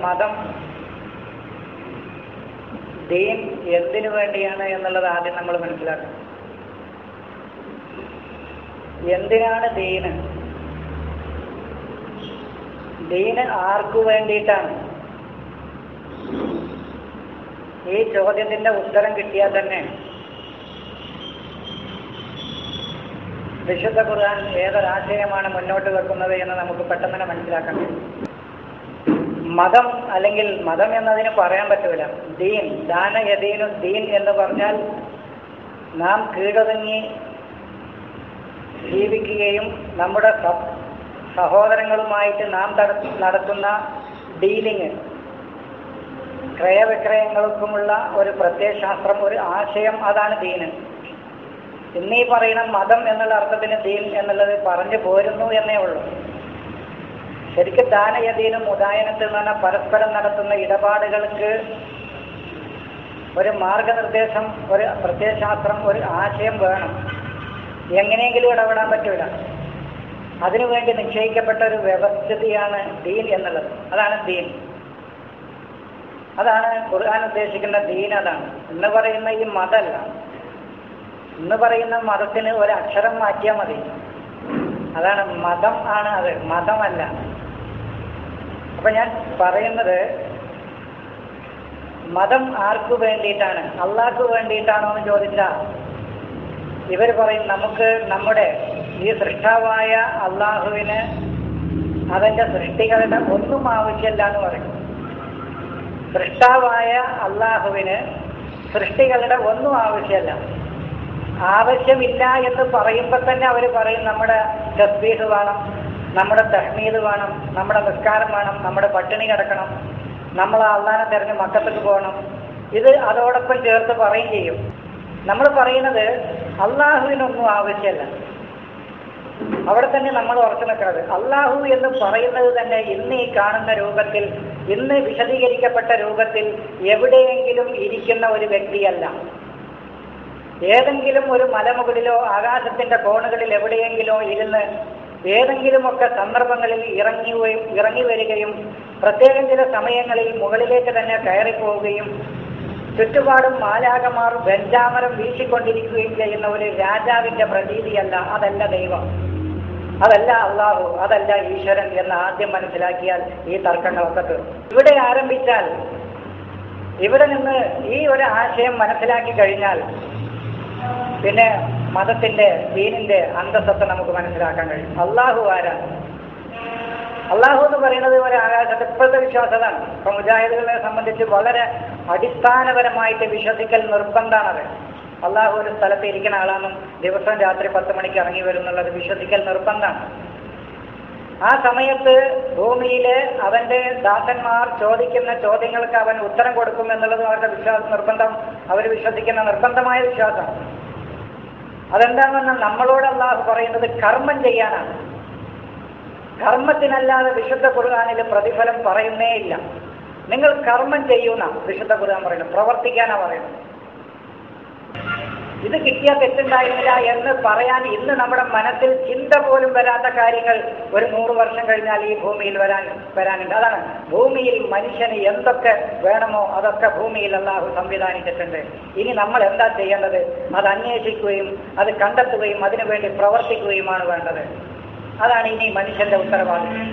മതം ദീൻ എന്തിനു വേണ്ടിയാണ് എന്നുള്ളത് ആദ്യം നമ്മൾ മനസ്സിലാക്കണം എന്തിനാണ് ദീന് ദീന് ആർക്കു വേണ്ടിയിട്ടാണ് ഈ ചോദ്യത്തിന്റെ ഉത്തരം കിട്ടിയാൽ തന്നെ വിശുദ്ധ ഖുർആൻ ഏതൊരാശയമാണ് മുന്നോട്ട് വെക്കുന്നത് എന്ന് നമുക്ക് പെട്ടെന്ന് തന്നെ മനസ്സിലാക്കാൻ കഴിയും മതം അല്ലെങ്കിൽ മതം എന്നതിന് പറയാൻ പറ്റൂല ദീൻ ദാന യദീനു ദീൻ എന്ന് പറഞ്ഞാൽ നാം കീഴൊതുങ്ങി ജീവിക്കുകയും നമ്മുടെ സ- സഹോദരങ്ങളുമായിട്ട് നാം തട- നടത്തുന്ന ഡീലിങ് ക്രയവിക്രയങ്ങൾക്കുമുള്ള ഒരു പ്രത്യയശാസ്ത്രം ഒരു ആശയം അതാണ് ദീന് ഇന്നീ പറയുന്ന മതം എന്നുള്ള അർത്ഥത്തിന് ദീൻ എന്നുള്ളത് പറഞ്ഞു പോരുന്നു എന്നേ ഉള്ളൂ ശരിക്കും ദാനയതീനും ഉദായനത്തിൽ എന്ന് പറഞ്ഞാൽ പരസ്പരം നടത്തുന്ന ഇടപാടുകൾക്ക് ഒരു മാർഗനിർദ്ദേശം ഒരു പ്രത്യയശാസ്ത്രം ഒരു ആശയം വേണം എങ്ങനെയെങ്കിലും ഇടപെടാൻ പറ്റൂല അതിനുവേണ്ടി നിശ്ചയിക്കപ്പെട്ട ഒരു വ്യവസ്ഥിതിയാണ് ദീൻ എന്നുള്ളത് അതാണ് ദീൻ അതാണ് ഖുർആൻ ഉദ്ദേശിക്കുന്ന ദീൻ അതാണ് ഇന്ന് പറയുന്ന ഈ മതമല്ല ഇന്ന് പറയുന്ന മതത്തിന് ഒരു അക്ഷരം മാറ്റിയാൽ മതി അതാണ് മതം ആണ് അത് മതമല്ല അപ്പൊ ഞാൻ പറയുന്നത് മതം ആർക്കു വേണ്ടിയിട്ടാണ് അള്ളാഹ്ക്ക് വേണ്ടിയിട്ടാണോ എന്ന് ചോദിച്ചാൽ ഇവർ പറയും നമുക്ക് നമ്മുടെ ഈ സൃഷ്ടാവായ അള്ളാഹുവിന് അവന്റെ സൃഷ്ടികളുടെ ഒന്നും ആവശ്യമില്ല എന്ന് പറയും സൃഷ്ടാവായ അള്ളാഹുവിന് സൃഷ്ടികളുടെ ഒന്നും ആവശ്യമില്ല ആവശ്യമില്ല എന്ന് പറയുമ്പോൾ തന്നെ അവർ പറയും നമ്മുടെ തസ്ബീഹ് വേണം നമ്മുടെ തഹ്മീദ് വേണം നമ്മുടെ നിസ്കാരം വേണം നമ്മുടെ പട്ടിണി കിടക്കണം നമ്മൾ അള്ളാനെ തെരഞ്ഞ് മക്കത്തേക്ക് പോകണം ഇത് അതോടൊപ്പം ചേർത്ത് പറയും ചെയ്യും നമ്മൾ പറയുന്നത് അള്ളാഹുവിനൊന്നും ആവശ്യമല്ല അവിടെ തന്നെ നമ്മൾ ഉറച്ചു നിൽക്കുന്നത് അള്ളാഹു എന്ന് പറയുന്നത് തന്നെ ഇന്ന് ഈ കാണുന്ന രൂപത്തിൽ ഇന്ന് വിശദീകരിക്കപ്പെട്ട രൂപത്തിൽ എവിടെയെങ്കിലും ഇരിക്കുന്ന ഒരു വ്യക്തിയല്ല ഏതെങ്കിലും ഒരു മലമുകളിലോ ആകാശത്തിന്റെ കോണുകളിൽ എവിടെയെങ്കിലോ ഇരുന്ന് ഏതെങ്കിലുമൊക്കെ സന്ദർഭങ്ങളിൽ ഇറങ്ങുകയും ഇറങ്ങി വരികയും പ്രത്യേകം ചില സമയങ്ങളിൽ മുകളിലേക്ക് തന്നെ കയറിപ്പോവുകയും ചുറ്റുപാടും മാലാകമാർ വെഞ്ചാമരം വീശിക്കൊണ്ടിരിക്കുകയും ചെയ്യുന്ന ഒരു രാജാവിന്റെ പ്രതീതിയല്ല അതല്ല ദൈവം അതല്ല അള്ളാഹു അതല്ല ഈശ്വരൻ എന്ന് ആദ്യം മനസ്സിലാക്കിയാൽ ഈ തർക്കങ്ങളൊക്കെ തീർന്നു ഇവിടെ ആരംഭിച്ചാൽ ഇവിടെ നിന്ന് ഈ ഒരു ആശയം മനസ്സിലാക്കി കഴിഞ്ഞാൽ പിന്നെ മതത്തിന്റെ ദീനിന്റെ അന്തസ്സത്തെ നമുക്ക് മനസ്സിലാക്കാൻ കഴിയും അള്ളാഹു ആരാണ് അള്ളാഹു എന്ന് പറയുന്നത് ഒരു ആകാശത്ത് ഇപ്പോഴത്തെ വിശ്വാസതാണ് ഇപ്പൊ മുജാഹിദുകളെ സംബന്ധിച്ച് വളരെ അടിസ്ഥാനപരമായിട്ട് വിശ്വസിക്കൽ നിർബന്ധമാണത് അള്ളാഹു ഒരു സ്ഥലത്ത് ഇരിക്കുന്ന ആളാണെന്നും ദിവസം രാത്രി പത്ത് മണിക്ക് ഇറങ്ങി വരും എന്നുള്ളത് വിശ്വസിക്കൽ നിർബന്ധമാണ് ആ സമയത്ത് ഭൂമിയിലെ അവന്റെ ദാസന്മാർ ചോദിക്കുന്ന ചോദ്യങ്ങൾക്ക് അവൻ ഉത്തരം കൊടുക്കും എന്നുള്ളത് അവരുടെ വിശ്വാസ നിർബന്ധം അവർ വിശ്വസിക്കുന്ന നിർബന്ധമായ വിശ്വാസം അതെന്താണെന്ന് നമ്മളോട് അള്ളാഹു പറയുന്നത് കർമ്മം ചെയ്യാനാണ് കർമ്മത്തിനല്ലാതെ വിശുദ്ധ ഖുർആാനിൽ പ്രതിഫലം പറയുന്നേ ഇല്ല നിങ്ങൾ കർമ്മം ചെയ്യുന്ന വിശുദ്ധ ഖുർആൻ പറയുന്നത് പ്രവർത്തിക്കാനാ പറയുന്നത് ഇത് കിട്ടിയാൽ തെറ്റുണ്ടായിരുന്നില്ല എന്ന് പറയാൻ ഇന്ന് നമ്മുടെ മനസ്സിൽ ചിന്ത പോലും വരാത്ത കാര്യങ്ങൾ ഒരു നൂറ് വർഷം കഴിഞ്ഞാൽ ഈ ഭൂമിയിൽ വരാൻ വരാനുണ്ട് അതാണ് ഭൂമിയിൽ മനുഷ്യന് എന്തൊക്കെ വേണമോ അതൊക്കെ ഭൂമിയിൽ അള്ളാഹു സംവിധാനിച്ചിട്ടുണ്ട് ഇനി നമ്മൾ എന്താ ചെയ്യേണ്ടത് അത് അന്വേഷിക്കുകയും അത് കണ്ടെത്തുകയും അതിനുവേണ്ടി പ്രവർത്തിക്കുകയുമാണ് വേണ്ടത് അതാണ് ഇനി മനുഷ്യന്റെ ഉത്തരവാദിത്വം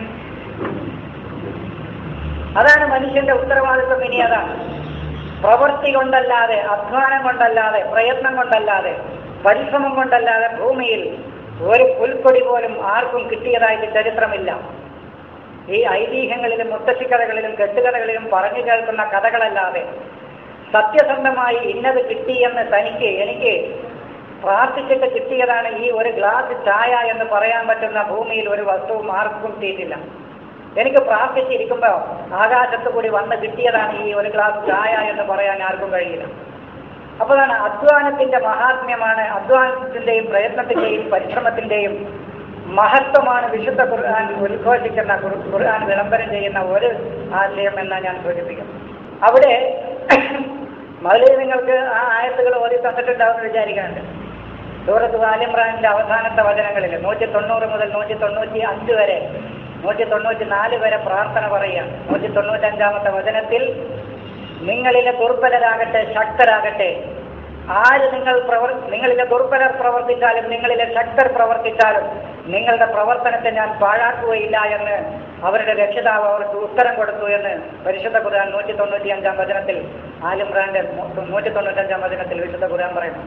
അതാണ് മനുഷ്യന്റെ ഉത്തരവാദിത്വം ഇനി അതാണ് പ്രവൃത്തി കൊണ്ടല്ലാതെ അധ്വാനം കൊണ്ടല്ലാതെ പ്രയത്നം കൊണ്ടല്ലാതെ പരിശ്രമം കൊണ്ടല്ലാതെ ഭൂമിയിൽ ഒരു പുൽക്കൊടി പോലും ആർക്കും കിട്ടിയതായിട്ട് ചരിത്രമില്ല ഈ ഐതിഹ്യങ്ങളിലും മുത്തശ്ശിക്കഥകളിലും കെട്ടുകഥകളിലും പറഞ്ഞു കേൾക്കുന്ന കഥകളല്ലാതെ സത്യസന്ധമായി ഇന്നത് കിട്ടിയെന്ന് തനിക്ക് എനിക്ക് പ്രാർത്ഥിച്ചിട്ട് കിട്ടിയതാണ് ഈ ഒരു ഗ്ലാസ് ചായ എന്ന് പറയാൻ പറ്റുന്ന ഭൂമിയിൽ ഒരു വസ്തുവും ആർക്കും കിട്ടിയിട്ടില്ല എനിക്ക് പ്രാർത്ഥിച്ചിരിക്കുമ്പോൾ ആകാശത്ത് കൂടി വന്ന് കിട്ടിയതാണ് ഈ ഒരു ഗ്ലാസ് ചായ എന്ന് പറയാൻ ആർക്കും കഴിയില്ല അപ്പോഴാണ് അധ്വാനത്തിന്റെ മഹാത്മ്യമാണ് അധ്വാനത്തിന്റെയും പ്രയത്നത്തിന്റെയും പരിശ്രമത്തിന്റെയും മഹത്വമാണ് വിശുദ്ധ ഖുർആൻ ഉദ്ഘോഷിക്കുന്ന ഖുർ- ഖുർആൻ വിളംബരം ചെയ്യുന്ന ഒരു ആശയം എന്ന് ഞാൻ സൂചിപ്പിക്കും അവിടെ മതിലേ നിങ്ങൾക്ക് ആ ആയത്തുകൾ ഓതി തന്നിട്ടുണ്ടാവുമെന്ന് വിചാരിക്കുന്നുണ്ട് സൂറത്ത് ആലിമ്രാനിന്റെ അവസാനത്തെ വചനങ്ങളിൽ നൂറ്റി തൊണ്ണൂറ് മുതൽ നൂറ്റി തൊണ്ണൂറ്റി അഞ്ച് വരെ നൂറ്റി തൊണ്ണൂറ്റി നാല് വരെ പ്രാർത്ഥന പറയുക നൂറ്റി തൊണ്ണൂറ്റഞ്ചാമത്തെ വചനത്തിൽ നിങ്ങളിലെ ദുർബലരാകട്ടെ ശക്തരാകട്ടെ ആര് നിങ്ങൾ പ്രവർ നിങ്ങളിലെ ദുർബലർ പ്രവർത്തിച്ചാലും നിങ്ങളിലെ ശക്തർ പ്രവർത്തിച്ചാലും നിങ്ങളുടെ പ്രവർത്തനത്തെ ഞാൻ പാഴാക്കുകയില്ല എന്ന് അവരുടെ രക്ഷിതാവ് അവർക്ക് ഉത്തരം കൊടുത്തു എന്ന് പരിശുദ്ധ ഖുർആൻ നൂറ്റി തൊണ്ണൂറ്റി അഞ്ചാം വചനത്തിൽ ആലിമ്രാന്റെ നൂറ്റി തൊണ്ണൂറ്റഞ്ചാം വചനത്തിൽ വിശുദ്ധ ഖുർആൻ പറയുന്നു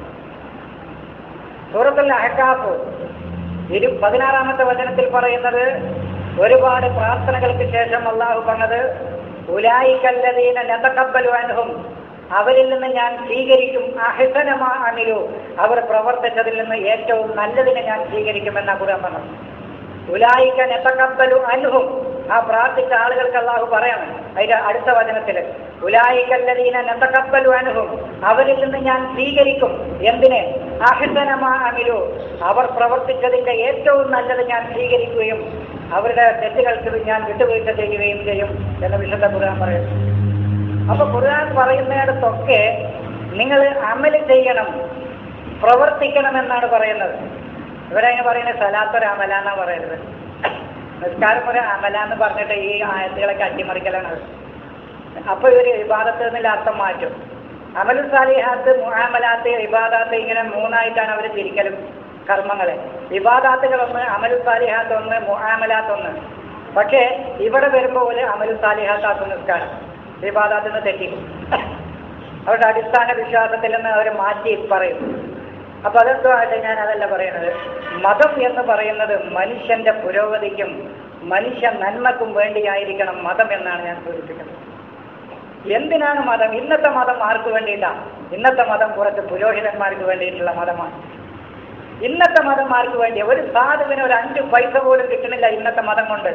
സൂറത്തുൽ അഹക്കാഫ് ഇരു പതിനാറാമത്തെ വചനത്തിൽ പറയുന്നത് ഒരുപാട് പ്രാർത്ഥനകൾക്ക് ശേഷം അള്ളാഹു പറഞ്ഞത് ഉലായിക്കല്ലതീന നതക്കബലു അൻഹും അവരിൽ നിന്ന് ഞാൻ സ്വീകരിക്കും അഹിസനമാ അമിലു അവർ പ്രവർത്തിച്ചതിൽ നിന്ന് ഏറ്റവും നല്ലതിനെ ഞാൻ സ്വീകരിക്കുമെന്ന ഖുർആൻ പറഞ്ഞു ഉലായിക്ക നെത്തക്കബലു അൻഹും ആ പ്രാർത്ഥിച്ച ആളുകൾക്ക് അള്ളാഹു പറയണം അതിന്റെ അടുത്ത വചനത്തില് ഉലായിക്കല്ലതീന നെത്തക്കബലു അൻഹും അവരിൽ നിന്ന് ഞാൻ സ്വീകരിക്കും എന്തിനെ അഹിസനമാ അമിലു അവർ പ്രവർത്തിച്ചതിന്റെ ഏറ്റവും നല്ലത് ഞാൻ സ്വീകരിക്കുകയും അവരുടെ തെറ്റുകൾക്ക് ഞാൻ വിട്ടുവീഴ്ച ചെയ്യുകയും ചെയ്യും എന്ന് വിശുദ്ധ ഖുർആൻ പറയുന്നു അപ്പൊ ഖുർആൻ പറയുന്നിടത്തൊക്കെ നിങ്ങൾ അമല് ചെയ്യണം പ്രവർത്തിക്കണം എന്നാണ് പറയുന്നത് ഇവരങ്ങനെ പറയുന്നത് സലാത്തൊരു അമല എന്നാ പറയുന്നത് നിസ്കാരം ഒരു അമല എന്ന് പറഞ്ഞിട്ട് ഈ ആയത്തുകളൊക്കെ അട്ടിമറിക്കലാണ് അത്. അപ്പൊ ഇവര് ഇബാദത്ത് എന്നുള്ള അർത്ഥം മാറ്റും അമലു സാലിഹാത്ത് മുഹാമലാത്ത് ഇബാദാത്ത് ഇങ്ങനെ മൂന്നായിട്ടാണ് അവർ തിരിക്കലും കർമ്മങ്ങളെ ഇബാദാത്തുകൾ ഒന്ന് അമലു സാലിഹാത്ത് ഒന്ന് മുഹാമലാത്ത് ഒന്ന് പക്ഷേ ഇവിടെ വരുമ്പോൾ പോലെ അമലു സാലിഹാത്താക്കും നിസ്കാരം വിവാദത്തിൽ നിന്ന് തെറ്റിക്കും അവരുടെ അടിസ്ഥാന വിശ്വാസത്തിൽ നിന്ന് അവർ മാറ്റി പറയും അപ്പൊ അതെന്തുമായിട്ട് ഞാൻ അതല്ല പറയുന്നത് മതം എന്ന് പറയുന്നത് മനുഷ്യന്റെ പുരോഗതിക്കും മനുഷ്യ നന്മക്കും വേണ്ടിയായിരിക്കണം മതം എന്നാണ് ഞാൻ സൂചിപ്പിക്കുന്നത് എന്തിനാണ് മതം ഇന്നത്തെ മതം ആർക്ക് വേണ്ടിയില്ല ഇന്നത്തെ മതം കുറച്ച് പുരോഹിതന്മാർക്ക് വേണ്ടിയിട്ടുള്ള മതമാണ് ഇന്നത്തെ മതം ആർക്ക് വേണ്ടി ഒരു സാധുവിന് ഒരു അഞ്ച് പൈസ പോലും കിട്ടുന്നില്ല ഇന്നത്തെ മതം കൊണ്ട്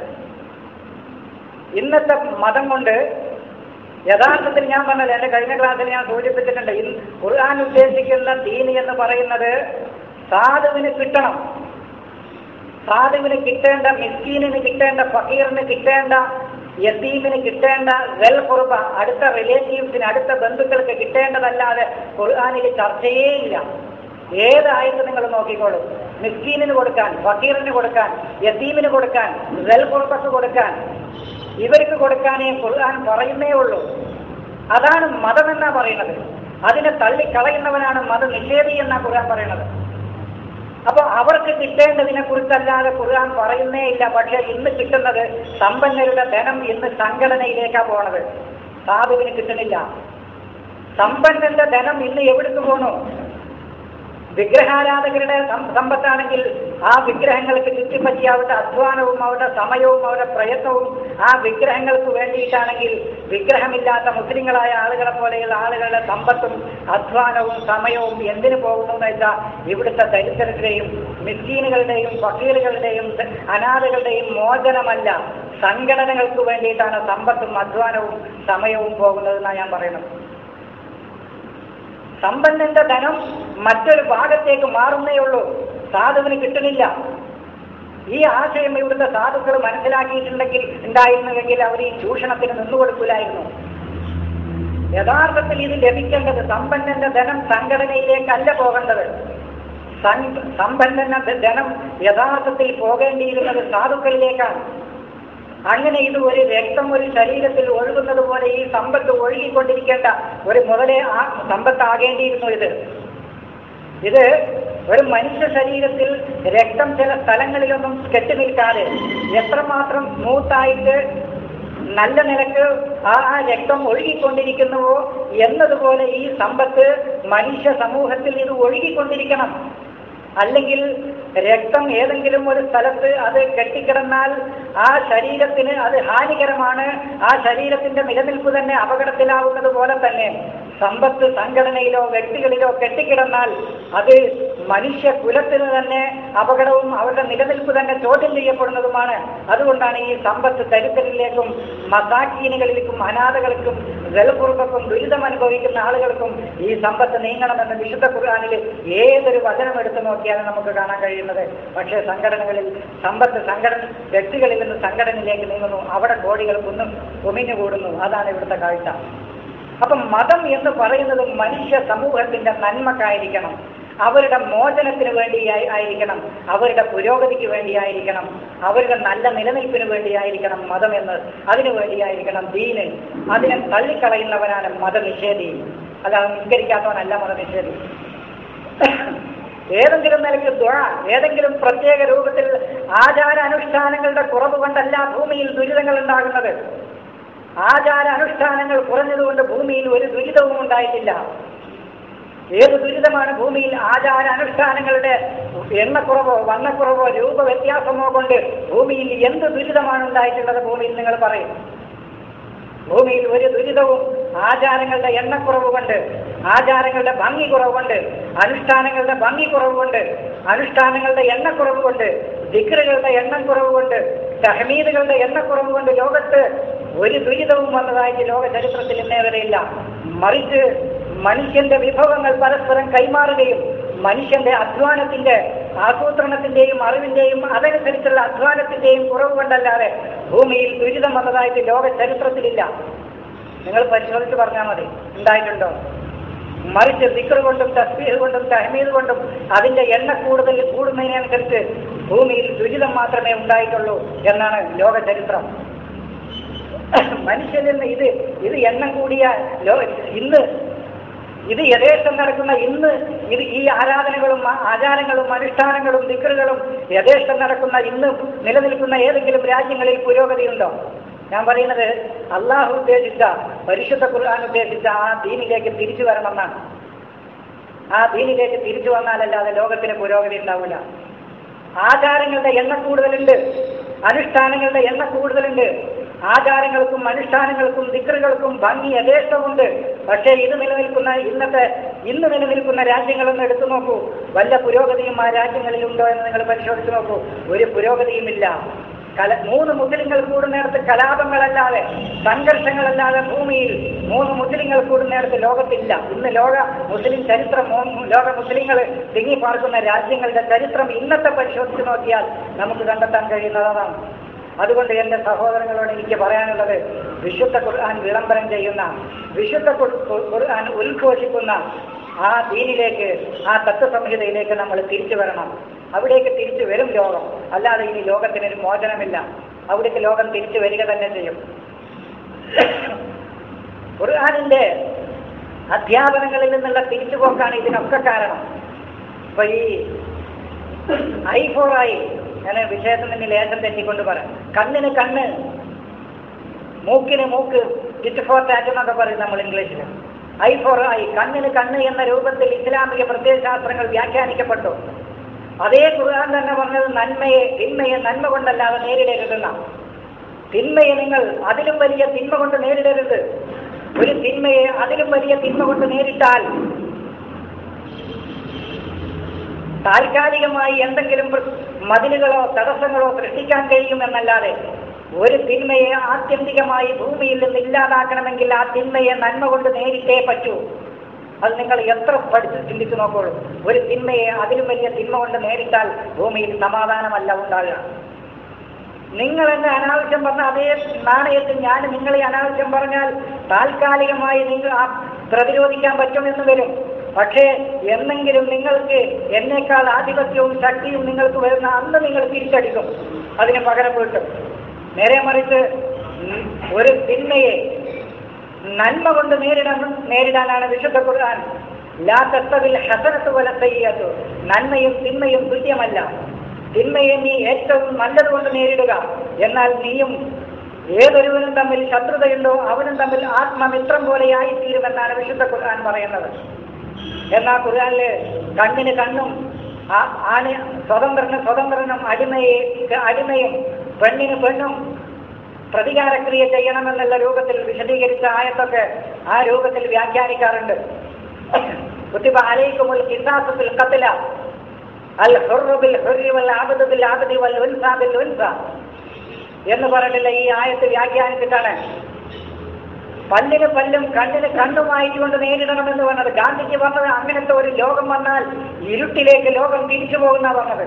ഇന്നത്തെ മതം കൊണ്ട് യഥാർത്ഥത്തിൽ ഞാൻ പറഞ്ഞത് എന്റെ കഴിഞ്ഞ ക്ലാസ്സിൽ ഞാൻ സൂചിപ്പിച്ചിട്ടുണ്ട് ഇന്ന് ഖുർആൻ ഉദ്ദേശിക്കുന്ന ദീനി എന്ന് പറയുന്നത് സാധുവിന് കിട്ടണം സാധുവിന് കിട്ടേണ്ട മിസ്കീനിന് കിട്ടേണ്ട ഫക്കീറിന് കിട്ടേണ്ട യത്തീമിന് കിട്ടേണ്ട വെൽ കുറുബ അടുത്ത റിലേറ്റീവ്സിന് അടുത്ത ബന്ധുക്കൾക്ക് കിട്ടേണ്ടതല്ലാതെ ഖുർആാനിൽ ചർച്ചയേ ഇല്ല ഏതായിട്ട് നിങ്ങൾ നോക്കിക്കോളൂ മിസ്കീനിന് കൊടുക്കാൻ ഫക്കീറിന് കൊടുക്കാൻ യത്തീമിന് കൊടുക്കാൻ വെൽ കുറുബക്ക് കൊടുക്കാൻ ഇവർക്ക് കൊടുക്കാനേ ഖുർആൻ പറയുന്നേ ഉള്ളൂ അതാണ് മതമെന്നാ പറയുന്നത് അതിനെ തള്ളിക്കളയുന്നവനാണ് മത നിഷേധി എന്നാ ഖുർആൻ പറയുന്നത് അപ്പൊ അവർക്ക് കിട്ടേണ്ടതിനെ കുറിച്ചല്ലാതെ ഖുർആൻ പറയുന്നേ ഇല്ല പക്ഷെ ഇന്ന് കിട്ടുന്നത് സമ്പന്നരുടെ ധനം ഇന്ന് സംഘടനയിലേക്കാ പോണത് സാധുവിന് കിട്ടുന്നില്ല സമ്പന്നന്റെ ധനം ഇന്ന് എവിടേക്ക് പോണു വിഗ്രഹാരാധകരുടെ സം- സമ്പത്താണെങ്കിൽ ആ വിഗ്രഹങ്ങൾക്ക് ചുറ്റിപ്പറ്റി അവരുടെ അധ്വാനവും അവരുടെ സമയവും അവരുടെ പ്രയത്നവും ആ വിഗ്രഹങ്ങൾക്ക് വേണ്ടിയിട്ടാണെങ്കിൽ വിഗ്രഹമില്ലാത്ത മുസ്ലിങ്ങളായ ആളുകളെ പോലെയുള്ള ആളുകളുടെ സമ്പത്തും അധ്വാനവും സമയവും എന്തിനു പോകുന്നു എന്ന് വെച്ചാൽ ഇവിടുത്തെ ദരിദ്രരുടെയും മിസ്കീനുകളുടെയും ഫക്കീറുകളുടെയും അനാഥകളുടെയും മോചനമല്ല സംഘടനകൾക്ക് വേണ്ടിയിട്ടാണ് സമ്പത്തും അധ്വാനവും സമയവും പോകുന്നതെന്നാണ് ഞാൻ പറയുന്നത് സമ്പന്നന്റെ ധനം മറ്റൊരു ഭാഗത്തേക്ക് മാറുന്നേ ഉള്ളൂ സാധുവിന് കിട്ടുന്നില്ല ഈ ആശയം ഇവിടുത്തെ സാധുക്കൾ മനസ്സിലാക്കിയിട്ടുണ്ടെങ്കിൽ ഉണ്ടായിരുന്നുവെങ്കിൽ അവർ ഈ ചൂഷണത്തിന് നിന്നുകൊടുക്കില്ലായിരുന്നു യഥാർത്ഥത്തിൽ ഇത് ലഭിക്കേണ്ടത് സമ്പന്നന്റെ ധനം സംഘടനയിലേക്കല്ല പോകേണ്ടത് സം- സമ്പന്നന്റെ ധനം യഥാർത്ഥത്തിൽ പോകേണ്ടിയിരുന്നത് സാധുക്കളിലേക്കാണ് അങ്ങനെ ഇത് ഒരു രക്തം ഒരു ശരീരത്തിൽ ഒഴുകുന്നത് പോലെ ഈ സമ്പത്ത് ഒഴുകിക്കൊണ്ടിരിക്കേണ്ട ഒരു മുതലേ ആ സമ്പത്താകേണ്ടിയിരുന്നു ഇത് ഇത് ഒരു മനുഷ്യ ശരീരത്തിൽ രക്തം ചില സ്ഥലങ്ങളിലൊന്നും കെട്ടി നിൽക്കാതെ എത്രമാത്രം സ്മൂത്തായിട്ട് നല്ല നിലക്ക് ആ ആ രക്തം ഒഴുകിക്കൊണ്ടിരിക്കുന്നുവോ എന്നതുപോലെ ഈ സമ്പത്ത് മനുഷ്യ സമൂഹത്തിൽ ഇത് ഒഴുകിക്കൊണ്ടിരിക്കണം അല്ലെങ്കിൽ രക്തം ഏതെങ്കിലും ഒരു സ്ഥലത്ത് അത് കെട്ടിക്കിടന്നാൽ ആ ശരീരത്തിന് അത് ഹാനികരമാണ് ആ ശരീരത്തിന്റെ നിലനിൽപ്പ് തന്നെ അപകടത്തിലാവുന്നത് പോലെ തന്നെ സമ്പത്ത് സംഘടനയിലോ വ്യക്തികളിലോ കെട്ടിക്കിടന്നാൽ അത് മനുഷ്യ കുലത്തിന് തന്നെ അപകടവും അവരുടെ നിലനിൽപ്പ് തന്നെ ചോദ്യം ചെയ്യപ്പെടുന്നതുമാണ് അതുകൊണ്ടാണ് ഈ സമ്പത്ത് ദരിദ്രരിലേക്കും മസാക്കീനുകളിലേക്കും അനാഥകൾക്കും വെളുപ്പുറക്കും ദുരിതം അനുഭവിക്കുന്ന ആളുകൾക്കും ഈ സമ്പത്ത് നീങ്ങണമെന്ന് വിശുദ്ധ ഖുർആാനിൽ ഏതൊരു വചനം എടുത്തു നോക്കിയാലും നമുക്ക് കാണാൻ കഴിയുന്നത് പക്ഷേ സംഘടനകളിൽ സമ്പത്ത് സംഘടന വ്യക്തികളിൽ നിന്ന് സംഘടനയിലേക്ക് നീങ്ങുന്നു അവിടെ കോടികൾ കുന്നും കുമിഞ്ഞുകൂടുന്നു അതാണ് ഇവിടുത്തെ കാഴ്ച അപ്പം മതം എന്ന് പറയുന്നത് മനുഷ്യ സമൂഹത്തിന്റെ നന്മക്കായിരിക്കണം അവരുടെ മോചനത്തിന് വേണ്ടി ആയി- ആയിരിക്കണം അവരുടെ പുരോഗതിക്ക് വേണ്ടിയായിരിക്കണം അവരുടെ നല്ല നിലനിൽപ്പിന് വേണ്ടിയായിരിക്കണം മതം എന്ന് അതിനു വേണ്ടിയായിരിക്കണം ദീന് അതിനെ തള്ളിക്കളയുന്നവനാണ് മതനിഷേധി അല്ലാതെ നിസ്കരിക്കാത്തവനല്ല മതനിഷേധി ഏതെങ്കിലും നിലയ്ക്ക് ദ്വ ഏതെങ്കിലും പ്രത്യേക രൂപത്തിൽ ആചാര അനുഷ്ഠാനങ്ങളുടെ കുറവ് കൊണ്ടല്ല ഭൂമിയിൽ ദുരിതങ്ങൾ ഉണ്ടാകുന്നത് ആചാര അനുഷ്ഠാനങ്ങൾ കുറഞ്ഞതുകൊണ്ട് ഭൂമിയിൽ ഒരു ദുരിതവും ഉണ്ടായിട്ടില്ല ഏത് ദുരിതമാണ് ഭൂമിയിൽ ആചാര അനുഷ്ഠാനങ്ങളുടെ എണ്ണക്കുറവോ വണ്ണക്കുറവോ രൂപ വ്യത്യാസമോ കൊണ്ട് ഭൂമിയിൽ എന്ത് ദുരിതമാണ് ഉണ്ടായിട്ടുള്ളത് ഭൂമിയിൽ നിങ്ങൾ പറയും ഭൂമിയിൽ ഒരു ദുരിതവും ആചാരങ്ങളുടെ എണ്ണക്കുറവ് കൊണ്ട് ആചാരങ്ങളുടെ ഭംഗി കുറവ് കൊണ്ട് അനുഷ്ഠാനങ്ങളുടെ ഭംഗി കുറവ് കൊണ്ട് അനുഷ്ഠാനങ്ങളുടെ എണ്ണക്കുറവ് കൊണ്ട് ദിക്റുകളുടെ എണ്ണം കുറവ് കൊണ്ട് തഹമീദുകളുടെ എണ്ണക്കുറവ് കൊണ്ട് ലോകത്ത് ഒരു ദുരിതവും വന്നതായിട്ട് ലോക ചരിത്രത്തിൽ ഇന്നേ വരെയില്ല മറിച്ച് മനുഷ്യന്റെ വിഭവങ്ങൾ പരസ്പരം കൈമാറുകയും മനുഷ്യന്റെ അധ്വാനത്തിന്റെ ആസൂത്രണത്തിന്റെയും അറിവിന്റെയും അതനുസരിച്ചുള്ള അധ്വാനത്തിന്റെയും കുറവ് കൊണ്ടല്ലാതെ ഭൂമിയിൽ ദുരിതം വന്നതായിട്ട് ലോക ചരിത്രത്തിലില്ല നിങ്ങൾ പരിശോധിച്ച് പറഞ്ഞാൽ മതി ഉണ്ടായിട്ടുണ്ടോ മറിച്ച് ദിക്കർ കൊണ്ടും തസ്ബീഹ് കൊണ്ടും തഹമീദ് കൊണ്ടും അതിന്റെ എണ്ണ കൂടുതൽ കൂടുന്നതിനനുസരിച്ച് ഭൂമിയിൽ ദുരിതം മാത്രമേ ഉണ്ടായിട്ടുള്ളൂ എന്നാണ് ലോക ചരിത്രം മനുഷ്യനിൽ ഇത് ഇത് എണ്ണം കൂടിയ ലോ ഇന്ന് ഇത് യഥേഷ്ടം നടക്കുന്ന ഇന്ന് ഇത് ഈ ആരാധനകളും ആ- ആചാരങ്ങളും അനുഷ്ഠാനങ്ങളും ദിക്കറുകളും യഥേഷ്ടം നടക്കുന്ന ഇന്ന് നിലനിൽക്കുന്ന ഏതെങ്കിലും രാജ്യങ്ങളിൽ പുരോഗതിയുണ്ടോ ഞാൻ പറയുന്നത് അള്ളാഹു ഉദ്ദേശിച്ച പരിശുദ്ധ ഖുർആൻ ഉദ്ദേശിച്ച ആ ദീനിലേക്ക് തിരിച്ചു വരണമെന്നാണ് ആ ദീനിലേക്ക് തിരിച്ചു വന്നാലല്ലാതെ ലോകത്തിന് പുരോഗതി ഉണ്ടാവില്ല ആചാരങ്ങളുടെ എണ്ണം കൂടുതലുണ്ട് അനുഷ്ഠാനങ്ങളുടെ എണ്ണം കൂടുതലുണ്ട് ആചാരങ്ങൾക്കും അനുഷ്ഠാനങ്ങൾക്കും ദിക്കറുകൾക്കും ഭംഗി യഥേഷ്ടമുണ്ട് പക്ഷേ ഇത് നിലനിൽക്കുന്ന ഇന്നത്തെ ഇന്ന് നിലനിൽക്കുന്ന രാജ്യങ്ങളൊന്ന് എടുത്തു നോക്കൂ വല്ല പുരോഗതിയും ആ രാജ്യങ്ങളിലുണ്ടോ എന്ന് നിങ്ങൾ പരിശോധിച്ച് നോക്കൂ ഒരു പുരോഗതിയുമില്ല കല മൂന്ന് മുസ്ലിങ്ങൾ കൂടുന്നിടത്ത് കലാപങ്ങളല്ലാതെ സംഘർഷങ്ങളല്ലാതെ ഭൂമിയിൽ മൂന്ന് മുസ്ലിങ്ങൾ കൂടുന്നിടത്ത് ലോകത്തില്ല ഇന്ന് ലോക മുസ്ലിം ചരിത്രം മൂ- ലോക മുസ്ലിങ്ങൾ തിങ്ങി പാർക്കുന്ന രാജ്യങ്ങളുടെ ചരിത്രം ഇന്നത്തെ പരിശോധിച്ച് നോക്കിയാൽ നമുക്ക് കണ്ടെത്താൻ കഴിയുന്നതാണ് അതുകൊണ്ട് എൻ്റെ സഹോദരങ്ങളോട് എനിക്ക് പറയാനുള്ളത് വിശുദ്ധ ഖുർആൻ വിളംബരം ചെയ്യുന്ന വിശുദ്ധ ഖുർ- ഖുർ- ഖുർആൻ ഉദ്ഘോഷിക്കുന്ന ആ ദീനിലേക്ക് ആ തത്വസംഹിതയിലേക്ക് നമ്മൾ തിരിച്ചു വരണം അവിടേക്ക് തിരിച്ചു വരും ലോകം അല്ലാതെ ഇനി ലോകത്തിനൊരു മോചനമില്ല അവിടേക്ക് ലോകം തിരിച്ചു വരിക തന്നെ ചെയ്യും ഖുർആാനിന്റെ അധ്യാപനങ്ങളിൽ നിന്നുള്ള തിരിച്ചുപോക്കാണ് ഇതിനൊക്കെ കാരണം ഇപ്പൊ ഈ ഐ ഫോർ ഐ ഞാൻ വിഷയത്തിൽ നിന്ന് ലേശം തെറ്റിക്കൊണ്ട് പറയാം കണ്ണിന് കണ്ണ് മൂക്കിന് മൂക്ക് ടിറ്റ് ഫോർ ടാറ്റ് എന്നൊക്കെ പറയും നമ്മൾ ഇംഗ്ലീഷിൽ ഐ ഫോർ ഐ കണ്ണിന് കണ്ണ് എന്ന രൂപത്തിൽ ഇസ്ലാമിക പ്രത്യയശാസ്ത്രങ്ങൾ വ്യാഖ്യാനിക്കപ്പെട്ടു അതേ ഖുർആൻ തന്നെ പറഞ്ഞത് നന്മയെ തിന്മയെ നന്മ കൊണ്ടല്ലാതെ നേരിടരുതെന്ന തിന്മയെ നിങ്ങൾ അതിലും വലിയ തിന്മ കൊണ്ട് നേരിടരുത് ഒരു തിന്മയെ അതിലും വലിയ തിന്മ കൊണ്ട് നേരിട്ടാൽ താൽക്കാലികമായി എന്തെങ്കിലും പ്ര- മതിലുകളോ തടസ്സങ്ങളോ സൃഷ്ടിക്കാൻ കഴിയുമെന്നല്ലാതെ ഒരു തിന്മയെ ആത്യന്തികമായി ഭൂമിയിൽ നിന്ന് ഇല്ലാതാക്കണമെങ്കിൽ ആ തിന്മയെ നന്മ കൊണ്ട് നേരിട്ടേ പറ്റൂ അത് നിങ്ങൾ എത്ര പഠിച്ച് ചിന്തിച്ചു നോക്കോളൂ ഒരു തിന്മയെ അതിലും വലിയ തിന്മ കൊണ്ട് നേരിട്ടാൽ ഭൂമിയിൽ സമാധാനമല്ല ഉണ്ടാകുക നിങ്ങൾ എന്നെ അനാവശ്യം പറഞ്ഞ അതേ നാണയത്തിൽ ഞാൻ നിങ്ങളെ അനാവശ്യം പറഞ്ഞാൽ താൽക്കാലികമായി നിങ്ങൾ ആ പ്രതിരോധിക്കാൻ പറ്റുമെന്ന് വരും പക്ഷേ എന്നെങ്കിലും നിങ്ങൾക്ക് എന്നേക്കാൾ ആധിപത്യവും ശക്തിയും നിങ്ങൾക്ക് വരുന്ന അന്ന് നിങ്ങൾ തിരിച്ചടിക്കും അതിന് പകരം വീട്ടും നേരെ മറിച്ച് ഉം ഒരു തിന്മയെ നന്മ കൊണ്ട് നേരിടണം നേരിടാനാണ് വിശുദ്ധ ഖുർആൻ ലാ തസ്തവിൽ ഹസനത്ത് വല സയ്യത്തു നന്മയും തിന്മയും തുല്യമല്ല തിന്മയെ നീ ഏറ്റവും നല്ലത് കൊണ്ട് നേരിടുക എന്നാൽ നീയും ഏതൊരുവനും തമ്മിൽ ശത്രുതയുണ്ടോ അവനും തമ്മിൽ ആത്മമിത്രം പോലെയായി തീരുമെന്നാണ് വിശുദ്ധ ഖുർആൻ പറയുന്നത് എന്നാൽ ഖുർആനില് കണ്ണിന് കണ്ണും ആ- ആന സ്വതന്ത്രന് സ്വതന്ത്രനും അടിമയെ അടിമയും പെണ്ണിന് പെണ്ണും പ്രതികാരക്രിയ ചെയ്യണമെന്നുള്ള രൂപത്തിൽ വിശദീകരിച്ച ആയത്തൊക്കെ ആ രൂപത്തിൽ വ്യാഖ്യാനിക്കാറുണ്ട് കുത്തിബ അലൈക്കുമുൽ കിസാസുൽ ഖത്ല അൽ ഹുർറു ബിൽ ഹുർരി വൽ ആബദു ബിൽ ആബദി വൽ ഉൻസ ബിൽ ഉൻസ എന്ന് പറഞ്ഞിട്ടുള്ള ഈ ആയത്ത് വ്യാഖ്യാനിച്ചിട്ടാണ് പല്ലിന് പല്ലും കണ്ണിന് കണ്ണുമായിട്ട് കൊണ്ട് നേരിടണമെന്ന് പറഞ്ഞത് ഗാന്ധിജി പറഞ്ഞത് അങ്ങനത്തെ ഒരു ലോകം വന്നാൽ ഇരുട്ടിലേക്ക് ലോകം തിരിച്ചു പോകുന്ന പറഞ്ഞത്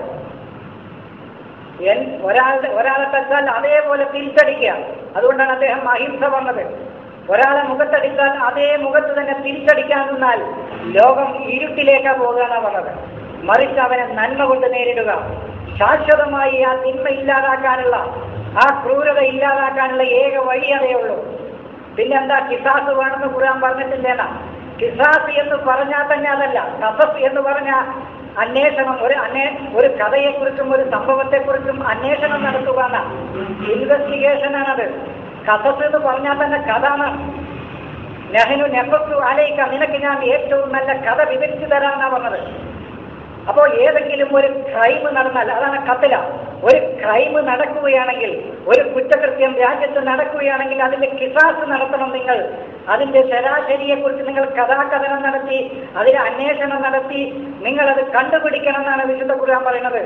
എൻ- ഒരാളുടെ ഒരാളെ തച്ചാൽ അതേപോലെ തിരിച്ചടിക്കുക അതുകൊണ്ടാണ് അദ്ദേഹം അഹിംസ പറഞ്ഞത് ഒരാളെ മുഖത്തടിച്ചാൽ അതേ മുഖത്ത് തന്നെ തിരിച്ചടിക്കാൻ നിന്നാൽ ലോകം ഇരുട്ടിലേക്കാ പോകുകയാണ് പറഞ്ഞത് മറിച്ച് അവനെ നന്മ കൊണ്ട് നേരിടുക ശാശ്വതമായി ആ തിന്മ ഇല്ലാതാക്കാനുള്ള ആ ക്രൂരത ഇല്ലാതാക്കാനുള്ള ഏക വഴി അതേ ഉള്ളൂ പിന്നെന്താ കിസാസ് വേണമെന്ന് ഖുർആൻ പറഞ്ഞിട്ടില്ലേന കിസാസ് എന്ന് പറഞ്ഞാൽ തന്നെ അതല്ല കസസ് എന്ന് പറഞ്ഞ അന്വേഷണം ഒരു അന്വേ ഒരു കഥയെക്കുറിച്ചും ഒരു സംഭവത്തെക്കുറിച്ചും അന്വേഷണം നടത്തുക ഇൻവെസ്റ്റിഗേഷൻ ആണത് കസസ് എന്ന് പറഞ്ഞാൽ തന്നെ കഥ ആണ് നെഹനു നെഫത്തു അലയിക്ക നിനക്ക് ഞാൻ ഏറ്റവും നല്ല കഥ വിവരിച്ചു തരാമെന്നാ പറഞ്ഞത് അപ്പോൾ ഏതെങ്കിലും ഒരു ക്രൈം നടന്നാൽ അതാണ് കത്തില ഒരു ക്രൈം നടക്കുകയാണെങ്കിൽ ഒരു കുറ്റകൃത്യം രാജ്യത്ത് നടക്കുകയാണെങ്കിൽ അതിന്റെ കിസാസ് നടത്തണം നിങ്ങൾ അതിന്റെ ശരാശരിയെക്കുറിച്ച് നിങ്ങൾ കഥാകഥനം നടത്തി അതിന് അന്വേഷണം നടത്തി നിങ്ങൾ അത് കണ്ടുപിടിക്കണം എന്നാണ് വിശുദ്ധ ഖുർആൻ പറയുന്നത്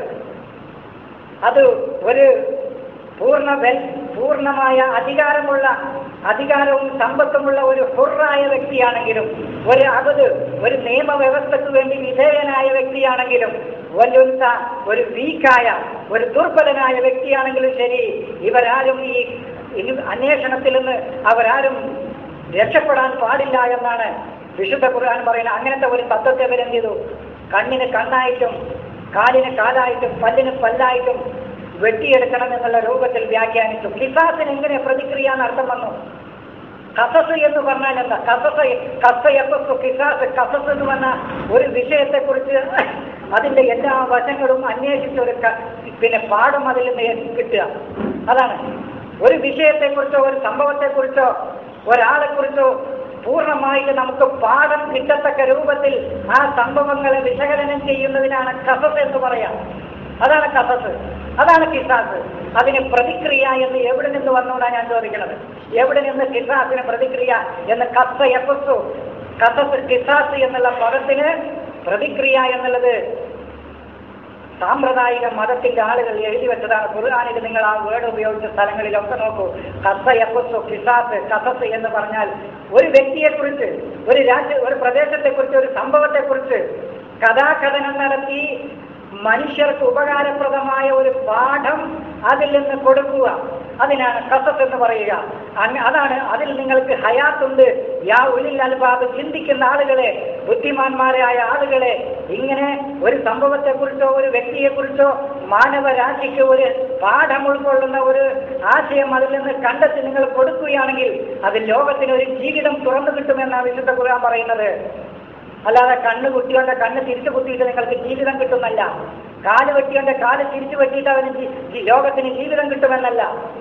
അത് ഒരു പൂർണ്ണ വെൽ പൂർണ്ണമായ അധികാരമുള്ള അധികാരവും സമ്പത്തുമുള്ള ഒരു ഹുറായ വ്യക്തിയാണെങ്കിലും ഒരു അകത് ഒരു നിയമവ്യവസ്ഥയ്ക്ക് വേണ്ടി വിധേയനായ വ്യക്തിയാണെങ്കിലും വല്ലുത്ത ഒരു വീക്കായ ഒരു ദുർബലനായ വ്യക്തിയാണെങ്കിലും ശരി ഇവരാരും ഈ ഇനി അന്വേഷണത്തിൽ നിന്ന് അവരാരും രക്ഷപ്പെടാൻ പാടില്ല എന്നാണ് വിശുദ്ധ ഖുർആൻ പറയുന്നത് അങ്ങനത്തെ ഒരു തത്വത്തെ അവരെന്ത് ചെയ്തു കണ്ണിന് കണ്ണായിട്ടും കാലിന് കാലായിട്ടും പല്ലിന് പല്ലായിട്ടും വെട്ടിയെടുക്കണം എന്നുള്ള രൂപത്തിൽ വ്യാഖ്യാനിച്ചു കിസാസിന് എങ്ങനെ പ്രതിക്രിയ എന്ന് അർത്ഥം വന്നു കസസ് എന്ന് പറഞ്ഞാൽ എന്താ കസസ് കസയപ്പസ് കിസാസ് കസസ് എന്ന് പറഞ്ഞ ഒരു വിഷയത്തെക്കുറിച്ച് അതിന്റെ എല്ലാ വശങ്ങളും അന്വേഷിച്ച ഒരു ക- പിന്നെ പാഠം അതിൽ നിന്ന് കിട്ടുക അതാണ് ഒരു വിഷയത്തെക്കുറിച്ചോ ഒരു സംഭവത്തെക്കുറിച്ചോ ഒരാളെക്കുറിച്ചോ പൂർണ്ണമായിട്ട് നമുക്ക് പാഠം കിട്ടത്തക്ക രൂപത്തിൽ ആ സംഭവങ്ങളെ വിശകലനം ചെയ്യുന്നതിനാണ് കസസ് എന്ന് പറയാം അതാണ് കസസ് അതാണ് കിസാസ് അതിന് പ്രതിക്രിയ എന്ന് എവിടെ നിന്ന് വന്നുകൊണ്ടാണ് ഞാൻ ചോദിക്കുന്നത് എവിടെ നിന്ന് കിസാസിന് പ്രതിക്രിയ എന്ന് കസ എഫസു കസസ് കിസാസ് എന്നുള്ള പദത്തിന് പ്രതിക്രിയ എന്നുള്ളത് സാമ്പ്രദായിക മതത്തിന്റെ ആളുകൾ എഴുതി വെച്ചതാണ് ഖുർആാനിൽ നിങ്ങൾ ആ വേർഡ് ഉപയോഗിച്ച സ്ഥലങ്ങളിലൊക്കെ നോക്കൂ കസ എഫസു കിസാസ് കസസ് എന്ന് പറഞ്ഞാൽ ഒരു വ്യക്തിയെക്കുറിച്ച് ഒരു രാജ്യ ഒരു പ്രദേശത്തെക്കുറിച്ച് ഒരു സംഭവത്തെക്കുറിച്ച് കഥാകഥനം നടത്തി മനുഷ്യർക്ക് ഉപകാരപ്രദമായ ഒരു പാഠം അതിൽ നിന്ന് കൊടുക്കുക അതിനാണ് കസത്ത് എന്ന് പറയുക അങ്ങ് അതാണ് അതിൽ നിങ്ങൾക്ക് ഹയാത്തുണ്ട് യാ ഉലിൽ അൽബാബ് ചിന്തിക്കുന്ന ആളുകളെ ബുദ്ധിമാന്മാരായ ആളുകളെ ഇങ്ങനെ ഒരു സംഭവത്തെക്കുറിച്ചോ ഒരു വ്യക്തിയെക്കുറിച്ചോ മാനവരാശിക്ക് ഒരു പാഠം ഉൾക്കൊള്ളുന്ന ഒരു ആശയം അതിൽ നിന്ന് കണ്ടെത്തി നിങ്ങൾ കൊടുക്കുകയാണെങ്കിൽ അത് ലോകത്തിന് ഒരു ജീവിതം തുറന്നു കിട്ടുമെന്നാണ് വിശുദ്ധ ഖുർആൻ പറയുന്നത് അല്ലാതെ കണ്ണ് കുത്തിയോണ്ട് കണ്ണ് തിരിച്ചു കുത്തിയിട്ട് നിങ്ങൾക്ക് ജീവിതം കിട്ടുന്നല്ല കാല് വെട്ടിയോണ്ട് കാല് തിരിച്ചു വെട്ടിയിട്ട് അവന് ജി- ജി- ലോകത്തിന് ജീവിതം കിട്ടുമെന്നല്ല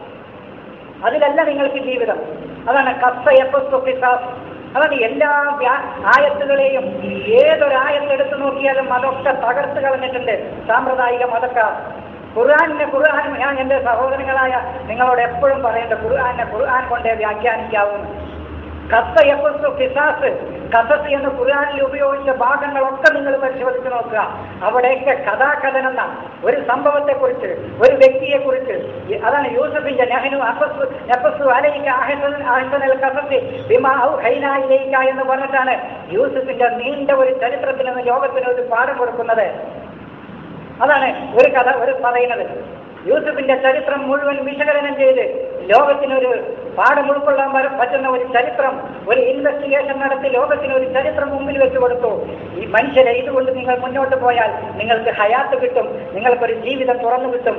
അതിലല്ല നിങ്ങൾക്ക് ജീവിതം അതാണ് കസ എപ്പസ്തു കിസാസ് അതാണ് എല്ലാ വ്യാ- ആയത്തുകളെയും ഏതൊരായത്തെടുത്ത് നോക്കിയാലും അതൊക്കെ തകർത്ത് കളഞ്ഞിട്ടുണ്ട് സാമ്പ്രദായിക മതക്കാർ ഖുർആാനിനെ ഖുർആൻ ഞാൻ എൻ്റെ സഹോദരങ്ങളായ നിങ്ങളോട് എപ്പോഴും പറയേണ്ട ഖുർആാനെ ഖുർആൻ കൊണ്ടേ വ്യാഖ്യാനിക്കാവുന്നു കസ എപ്പസ്തു കിസാസ് കസസ് എന്ന് ഖുർആനിൽ ഉപയോഗിച്ച ഭാഗങ്ങളൊക്കെ നിങ്ങൾ പരിശോധിച്ച് നോക്കുക അവിടെയൊക്കെ കഥാകഥനം എന്ന ഒരു സംഭവത്തെക്കുറിച്ച് ഒരു വ്യക്തിയെക്കുറിച്ച് ഈ- അതാണ് യൂസഫിന്റെ നെഹനു അഫസു നെഫസു അലയിക്ക അഹസൻ അഹസനൽ കസസ് ബിമാ ഔ ഹൈനായിലേക്ക എന്ന് പറഞ്ഞിട്ടാണ് യൂസഫിന്റെ നീണ്ട ഒരു ചരിത്രത്തിന് ഇന്ന് ലോകത്തിന് ഒരു പാഠം കൊടുക്കുന്നത് അതാണ് ഒരു കഥ ഒരു പറയുന്നത് യൂസഫിന്റെ ചരിത്രം മുഴുവൻ വിശകലനം ചെയ്ത് ലോകത്തിനൊരു പാഠം ഉൾക്കൊള്ളാൻ പ- പറ്റുന്ന ഒരു ചരിത്രം ഒരു ഇൻവെസ്റ്റിഗേഷൻ നടത്തി ലോകത്തിന് ഒരു ചരിത്രം മുമ്പിൽ വെച്ച് കൊടുത്തു ഈ മനുഷ്യരെ ഇതുകൊണ്ട് നിങ്ങൾ മുന്നോട്ട് പോയാൽ നിങ്ങൾക്ക് ഹയാത്ത് കിട്ടും നിങ്ങൾക്കൊരു ജീവിതം തുറന്നു കിട്ടും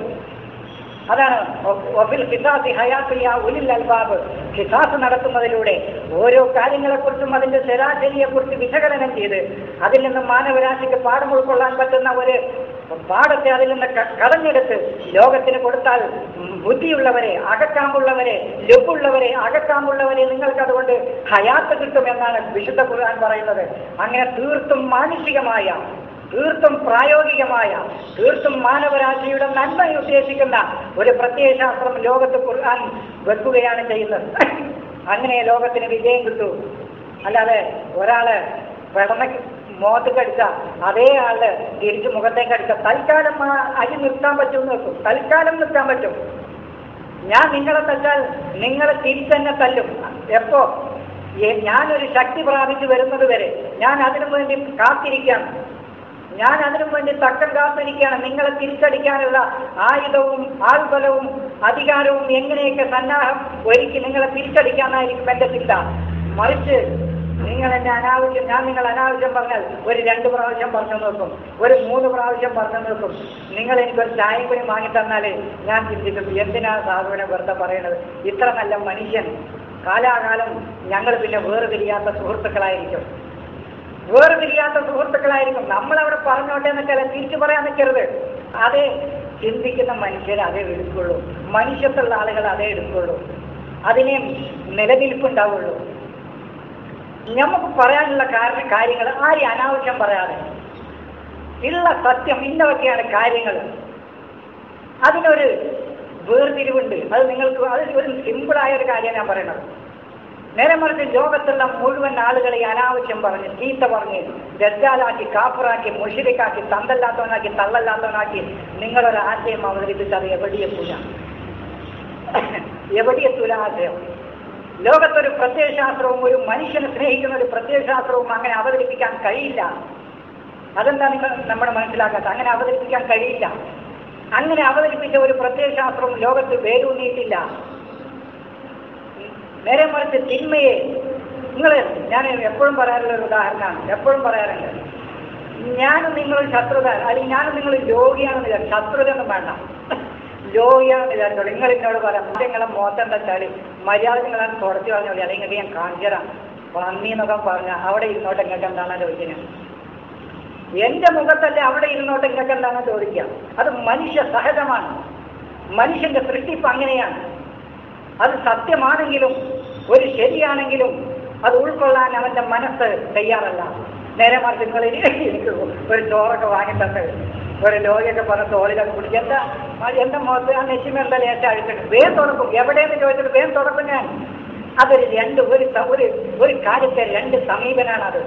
അതാണ് ഒഫിൽ ഖിസാസി ഹയാത്തിയ ഉലിൽ അൽബാബ് ഖിസാസ് നടത്തുന്നതിലൂടെ ഓരോ കാര്യങ്ങളെക്കുറിച്ചും അതിന്റെ ശരാശരിയെക്കുറിച്ച് വിശകലനം ചെയ്ത് അതിൽ നിന്ന് മാനവരാശിക്ക് പാഠം ഉൾക്കൊള്ളാൻ പറ്റുന്ന ഒരു പാഠത്തെ അതിൽ നിന്ന് ക- കടഞ്ഞെടുത്ത് ലോകത്തിന് കൊടുത്താൽ ഉം, ബുദ്ധിയുള്ളവരെ അകക്കാമ്പുള്ളവരെ ലഭുള്ളവരെ അകക്കാമ്പുള്ളവരെ നിങ്ങൾക്ക് അതുകൊണ്ട് ഹയാത്ത് കിട്ടുമെന്നാണ് വിശുദ്ധ ഖുർആൻ പറയുന്നത് അങ്ങനെ തീർത്തും മാനുഷികമായ തീർത്തും പ്രായോഗികമായ തീർത്തും മാനവരാശിയുടെ നന്മ ഉദ്ദേശിക്കുന്ന ഒരു പ്രത്യയശാസ്ത്രം ലോകത്ത് ഖുർആൻ വെക്കുകയാണ് ചെയ്യുന്നത് അങ്ങനെ ലോകത്തിന് വിജയം കിട്ടൂ അല്ലാതെ ഒരാള് പെടന്ന മുഖത്ത് കടിച്ച അതേ ആള് തിരിച്ച് മുഖത്തേക്ക് അടിച്ച തൽക്കാലം ആ അരി നിർത്താൻ പറ്റുമെന്ന് വെക്കും തൽക്കാലം നിർത്താൻ പറ്റും ഞാൻ നിങ്ങളെ തച്ചാൽ നിങ്ങളെ തിരിച്ചെന്നെ തല്ലും എപ്പോ എ- ഞാനൊരു ശക്തി പ്രാപിച്ചു വരുന്നത് വരെ ഞാൻ അതിനു വേണ്ടി കാത്തിരിക്കുകയാണ് ഞാൻ അതിനു വേണ്ടി തക്കം കാത്തിരിക്കുകയാണ് നിങ്ങളെ തിരിച്ചടിക്കാനുള്ള ആയുധവും ആൾബലവും അധികാരവും എങ്ങനെയൊക്കെ സന്നാഹം ഒരുക്കി നിങ്ങളെ തിരിച്ചടിക്കാനായിരിക്കും എന്റെ ചിന്ത മറിച്ച് നിങ്ങൾ എന്നെ അനാവശ്യം ഞാൻ നിങ്ങൾ അനാവശ്യം പറഞ്ഞാൽ ഒരു രണ്ട് പ്രാവശ്യം പറഞ്ഞു നോക്കും ഒരു മൂന്ന് പ്രാവശ്യം പറഞ്ഞു നോക്കും നിങ്ങൾ എനിക്കൊരു ചായയും കൂടി വാങ്ങി തന്നാലേ ഞാൻ ചിന്തിക്കും എന്തിനാ സാധുവിനെ വെറുതെ പറയണത് ഇത്ര നല്ല മനുഷ്യൻ കാലാകാലം ഞങ്ങൾ പിന്നെ വേർതിരിയാത്ത സുഹൃത്തുക്കളായിരിക്കും വേർതിരിയാത്ത സുഹൃത്തുക്കളായിരിക്കും നമ്മളവിടെ പറഞ്ഞോട്ടെ എന്നൊക്കെ തിരിച്ചു പറയാൻ നിൽക്കരുത് അതേ ചിന്തിക്കുന്ന മനുഷ്യർ അതേ എടുക്കുള്ളൂ മനുഷ്യത്തുള്ള ആളുകൾ അതേ എടുക്കുള്ളൂ അതിനെ നിലനിൽപ്പുണ്ടാവുള്ളൂ നമുക്ക് പറയാനുള്ള കാരണ കാര്യങ്ങൾ ആരെയും അനാവശ്യം പറയാതെ ഉള്ള സത്യം ഇന്നതൊക്കെയാണ് കാര്യങ്ങൾ അതിനൊരു വേർതിരിവുണ്ട് അത് നിങ്ങൾക്ക് അത് ഒരു സിമ്പിളായ ഒരു കാര്യമാണ് ഞാൻ പറയുന്നത് നേരെ മറിച്ച് ലോകത്തുള്ള മുഴുവൻ ആളുകളെ അനാവശ്യം പറഞ്ഞ് ചീത്ത പറഞ്ഞ് ദജ്ജാലാക്കി കാപ്പറാക്കി മുഷിരിക്കാക്കി തന്തല്ലാത്തവനാക്കി തള്ളല്ലാത്തവനാക്കി നിങ്ങളൊരു ആശയം അവതരിപ്പിച്ച് അത് എവിടെയെത്തൂല എവിടെയെത്തൂല ആശയം ലോകത്തൊരു പ്രത്യയശാസ്ത്രവും ഒരു മനുഷ്യനെ സ്നേഹിക്കുന്ന ഒരു പ്രത്യയശാസ്ത്രവും അങ്ങനെ അവതരിപ്പിക്കാൻ കഴിയില്ല അതെന്താ നിങ്ങൾ നമ്മുടെ മനസ്സിലാക്കാത്ത അങ്ങനെ അവതരിപ്പിക്കാൻ കഴിയില്ല അങ്ങനെ അവതരിപ്പിച്ച ഒരു പ്രത്യയശാസ്ത്രവും ലോകത്ത് വേരൂന്നിയിട്ടില്ല നേരെ മറിച്ച് തിന്മയെ നിങ്ങൾ ഞാൻ എപ്പോഴും പറയാറുള്ള ഒരു ഉദാഹരണമാണ് എപ്പോഴും പറയാറുണ്ട് ഞാനും നിങ്ങളും ശത്രുത അല്ലെങ്കിൽ ഞാനും നിങ്ങൾ രോഗിയാണെന്ന് വിചാരിച്ചു ശത്രുത ഒന്നും വേണ്ട രോഗിയാണെന്ന് വിചാരിച്ചോളൂ നിങ്ങൾ എന്നോട് പറയാം നിങ്ങളെ മോത്തെന്താ വെച്ചാൽ മര്യാദ നിങ്ങളെ തുടച്ചു പറഞ്ഞോളി അല്ലെങ്കിൽ ഞാൻ കാണിച്ചു തരാം പന്നി എന്നൊക്കെ പറഞ്ഞ അവിടെ ഇരുന്നോട്ട് ഇങ്ങോട്ട് എന്താണ് ചോദിക്കുന്നത് എന്റെ മുഖത്തല്ലേ അവിടെ ഇരുന്നോട്ട് ഇങ്ങോട്ട് എന്താണ് ചോദിക്കുക അത് മനുഷ്യ സഹജമാണ് മനുഷ്യന്റെ സൃഷ്ടിപ്പ് അങ്ങനെയാണ് അത് സത്യമാണെങ്കിലും ഒരു ശരിയാണെങ്കിലും അത് ഉൾക്കൊള്ളാൻ അവന്റെ മനസ്സ് തയ്യാറല്ല നേരെ മറിച്ച് നിങ്ങൾ എനിക്ക് ഒരു ചോറൊക്കെ വാങ്ങിത്തട്ട് ഒരു ലോഹിയൊക്കെ പറഞ്ഞ തോളിലൊക്കെ പിടിച്ച് എന്താ ആ എന്റെ മുഖത്ത് ആ നെച്ചിമ എന്താ ലേശം അഴിച്ചിട്ട് വേം തുറക്കും എവിടെയെന്ന് ചോദിച്ചിട്ട് വേം തുറക്കും ഞാൻ അതൊരു രണ്ട് ഒരു സ- ഒരു ഒരു കാര്യത്തെ രണ്ട് സമീപനാണ് അത്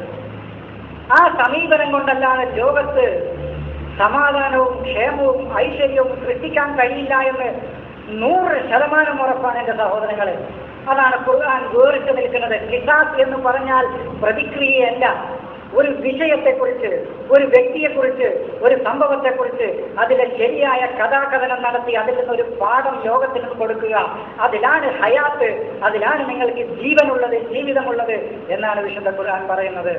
ആ സമീപനം കൊണ്ടല്ലാതെ ലോകത്ത് സമാധാനവും ക്ഷേമവും ഐശ്വര്യവും സൃഷ്ടിക്കാൻ കഴിയില്ല എന്ന് നൂറ് ശതമാനം ഉറപ്പാണ് എൻ്റെ സഹോദരങ്ങളെ അതാണ് ഖുർആൻ വേറിട്ട് നിൽക്കുന്നത് കിസാസ് എന്ന് പറഞ്ഞാൽ പ്രതിക്രിയയല്ല ഒരു വിഷയത്തെക്കുറിച്ച് ഒരു വ്യക്തിയെക്കുറിച്ച് ഒരു സംഭവത്തെക്കുറിച്ച് അതിലെ ശരിയായ കഥാകഥനം നടത്തി അതിൽ നിന്നൊരു പാഠം ലോകത്തിന് കൊടുക്കുക അതിലാണ് ഹയാത്ത് അതിലാണ് നിങ്ങൾക്ക് ജീവനുള്ളത് ജീവിതമുള്ളത് എന്നാണ് വിശുദ്ധ ഖുർആൻ പറയുന്നത്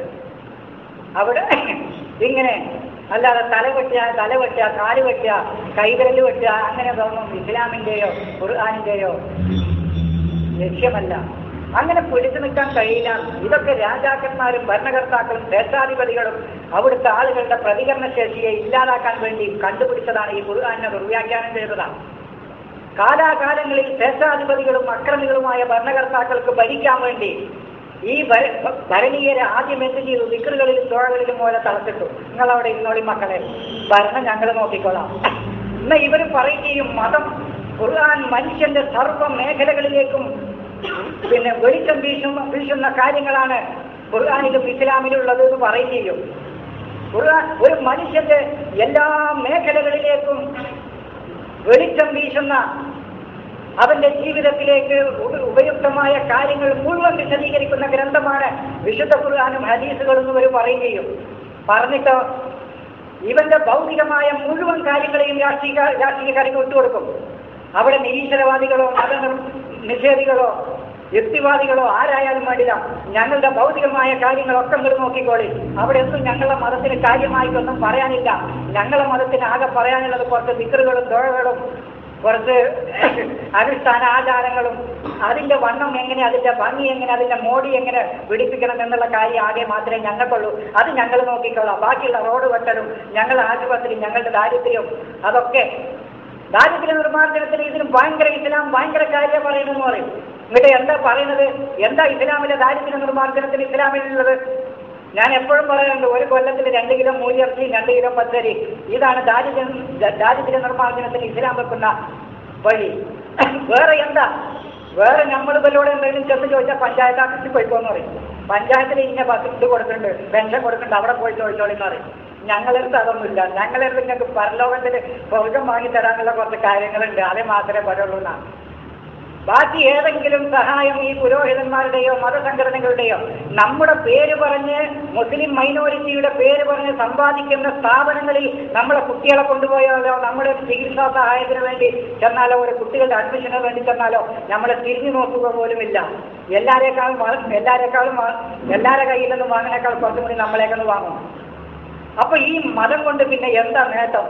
അവിടെ ഇങ്ങനെ അല്ലാതെ തല വെട്ടുക തല വെട്ടുക കാല് വെട്ടുക കൈവിരൽ വെട്ടുക അങ്ങനെ തോന്നും ഇസ്ലാമിന്റെയോ ഖുർആാനിന്റെയോ ലക്ഷ്യമല്ല അങ്ങനെ പിടിച്ചു നിൽക്കാൻ കഴിയില്ല ഇതൊക്കെ രാജാക്കന്മാരും ഭരണകർത്താക്കളും ദേശാധിപതികളും അവിടുത്തെ ആളുകളുടെ പ്രതികരണ ശേഷിയെ ഇല്ലാതാക്കാൻ വേണ്ടി കണ്ടുപിടിച്ചതാണ് ഈ ഖുർആാനെ ദുർവ്യാഖ്യാനം ചെയ്തതാണ് കാലാകാലങ്ങളിൽ ദേശാധിപതികളും അക്രമികളുമായ ഭരണകർത്താക്കൾക്ക് ഭരിക്കാൻ വേണ്ടി ഈ ഭര- ഭരണീയരെ ആദ്യം എന്ത് ചെയ്തു വിക്രുകളിലും തോഴകളിലും പോലെ തളച്ചിട്ടു നിങ്ങൾ അവിടെ ഇരുന്നോളി മക്കളെ ഭരണം ഞങ്ങൾ നോക്കിക്കോളാം ഇന്ന് ഇവർ പറയുകയും മതം ഖുർആൻ മനുഷ്യന്റെ സർവ്വ മേഖലകളിലേക്കും പിന്നെ വെളിച്ചം വീശുന്ന വീശുന്ന കാര്യങ്ങളാണ് ഖുർആാനിലും ഇസ്ലാമിലും ഉള്ളത് എന്ന് പറയുകയും ഖുർആൻ ഒരു മനുഷ്യന്റെ എല്ലാ മേഖലകളിലേക്കും വെളിച്ചം വീശുന്ന അവന്റെ ജീവിതത്തിലേക്ക് ഉപ- ഉപയുക്തമായ കാര്യങ്ങൾ മുഴുവൻ വിശദീകരിക്കുന്ന ഗ്രന്ഥമാണ് വിശുദ്ധ ഖുർആാനും ഹദീസുകളും എന്ന് ഇവർ പറയുകയും പറഞ്ഞിട്ടോ ഇവന്റെ ഭൗതികമായ മുഴുവൻ കാര്യങ്ങളെയും രാഷ്ട്രീയ രാഷ്ട്രീയക്കാർക്ക് വിട്ടുകൊടുക്കും അവിടെ നിരീശ്വരവാദികളോ മത നിർ- നിഷേധികളോ യുക്തിവാദികളോ ആരായാലും വേണ്ടില്ല ഞങ്ങളുടെ ഭൗതികമായ കാര്യങ്ങളൊക്കെ നിങ്ങൾ നോക്കിക്കോളി അവിടെ ഒന്നും ഞങ്ങളുടെ മതത്തിന് കാര്യമായിട്ടൊന്നും പറയാനില്ല ഞങ്ങളുടെ മതത്തിന് ആകെ പറയാനുള്ളത് കുറച്ച് വിക്കറുകളും ദോഴകളും കുറച്ച് അനുഷ്ഠാന ആചാരങ്ങളും അതിന്റെ വണ്ണം എങ്ങനെ അതിന്റെ ഭംഗി എങ്ങനെ അതിന്റെ മോടി എങ്ങനെ പിടിപ്പിക്കണം എന്നുള്ള കാര്യം ആകെ മാത്രമേ ഞങ്ങൾക്കുള്ളൂ അത് ഞങ്ങൾ നോക്കിക്കോളാം ബാക്കിയുള്ള റോഡ് വെട്ടലും ഞങ്ങളുടെ ആശുപത്രി ഞങ്ങളുടെ ദാരിദ്ര്യം അതൊക്കെ ദാരിദ്ര്യ നിർമ്മാർജ്ജനത്തിന് ഇതിന് ഭയങ്കര ഇസ്ലാം ഭയങ്കര കാര്യം പറയുന്നെന്ന് പറയും എന്നിട്ട് എന്താ പറയുന്നത് എന്താ ഇസ്ലാമിലെ ദാരിദ്ര്യ നിർമ്മാർജ്ജനത്തിന് ഇസ്ലാമിലുള്ളത് ഞാൻ എപ്പോഴും പറയാറുണ്ട് ഒരു കൊല്ലത്തിൽ രണ്ട് കിലോ മൂല്യർച്ചി രണ്ട് കിലോ പച്ചരി ഇതാണ് ദാരിദ്ര്യം ദ- ദാരിദ്ര്യ നിർമ്മാർജ്ജനത്തിന് ഇസ്ലാം വെക്കുന്ന വഴി വേറെ എന്താ വേറെ നമ്മൾ ഇവരോട് എന്തെങ്കിലും ചെന്ന് ചോദിച്ചാൽ പഞ്ചായത്ത് ഓഫീസിൽ പോയിക്കോന്ന് പറയും പഞ്ചായത്തിൽ ഇന്ന ബസ് ഇത് കൊടുക്കുന്നുണ്ട് പെൻഷൻ കൊടുക്കുന്നുണ്ട് അവിടെ പോയി ചോദിച്ചോളി എന്ന് പറയും ഞങ്ങളടുത്ത് അതൊന്നുമില്ല ഞങ്ങളടുത്ത് നിങ്ങൾക്ക് പരലോകത്തിൽ സ്വർഗം വാങ്ങി തരാനുള്ള കുറച്ച് കാര്യങ്ങളുണ്ട് അതേ മാത്രമേ പറയുള്ളൂ എന്നാണ് ബാക്കി ഏതെങ്കിലും സഹായം ഈ പുരോഹിതന്മാരുടെയോ മതസംഘടനകളുടെയോ നമ്മുടെ പേര് പറഞ്ഞ് മുസ്ലിം മൈനോറിറ്റിയുടെ പേര് പറഞ്ഞ് സമ്പാദിക്കുന്ന സ്ഥാപനങ്ങളിൽ നമ്മളെ കുട്ടികളെ കൊണ്ടുപോയാലോ നമ്മുടെ ചികിത്സാ സഹായത്തിന് വേണ്ടി ചെന്നാലോ ഒരു കുട്ടികളുടെ അഡ്മിഷന് വേണ്ടി ചെന്നാലോ നമ്മളെ തിരിഞ്ഞു നോക്കുക പോലുമില്ല എല്ലാരേക്കാളും വാ- എല്ലാരേക്കാളും വാ- എല്ലാരെ കയ്യിൽ നിന്നും വാങ്ങിനേക്കാൾ കുറച്ചും കൂടി നമ്മളേക്കൊന്ന് വാങ്ങും അപ്പൊ ഈ മതം കൊണ്ട് പിന്നെ എന്താ നേട്ടം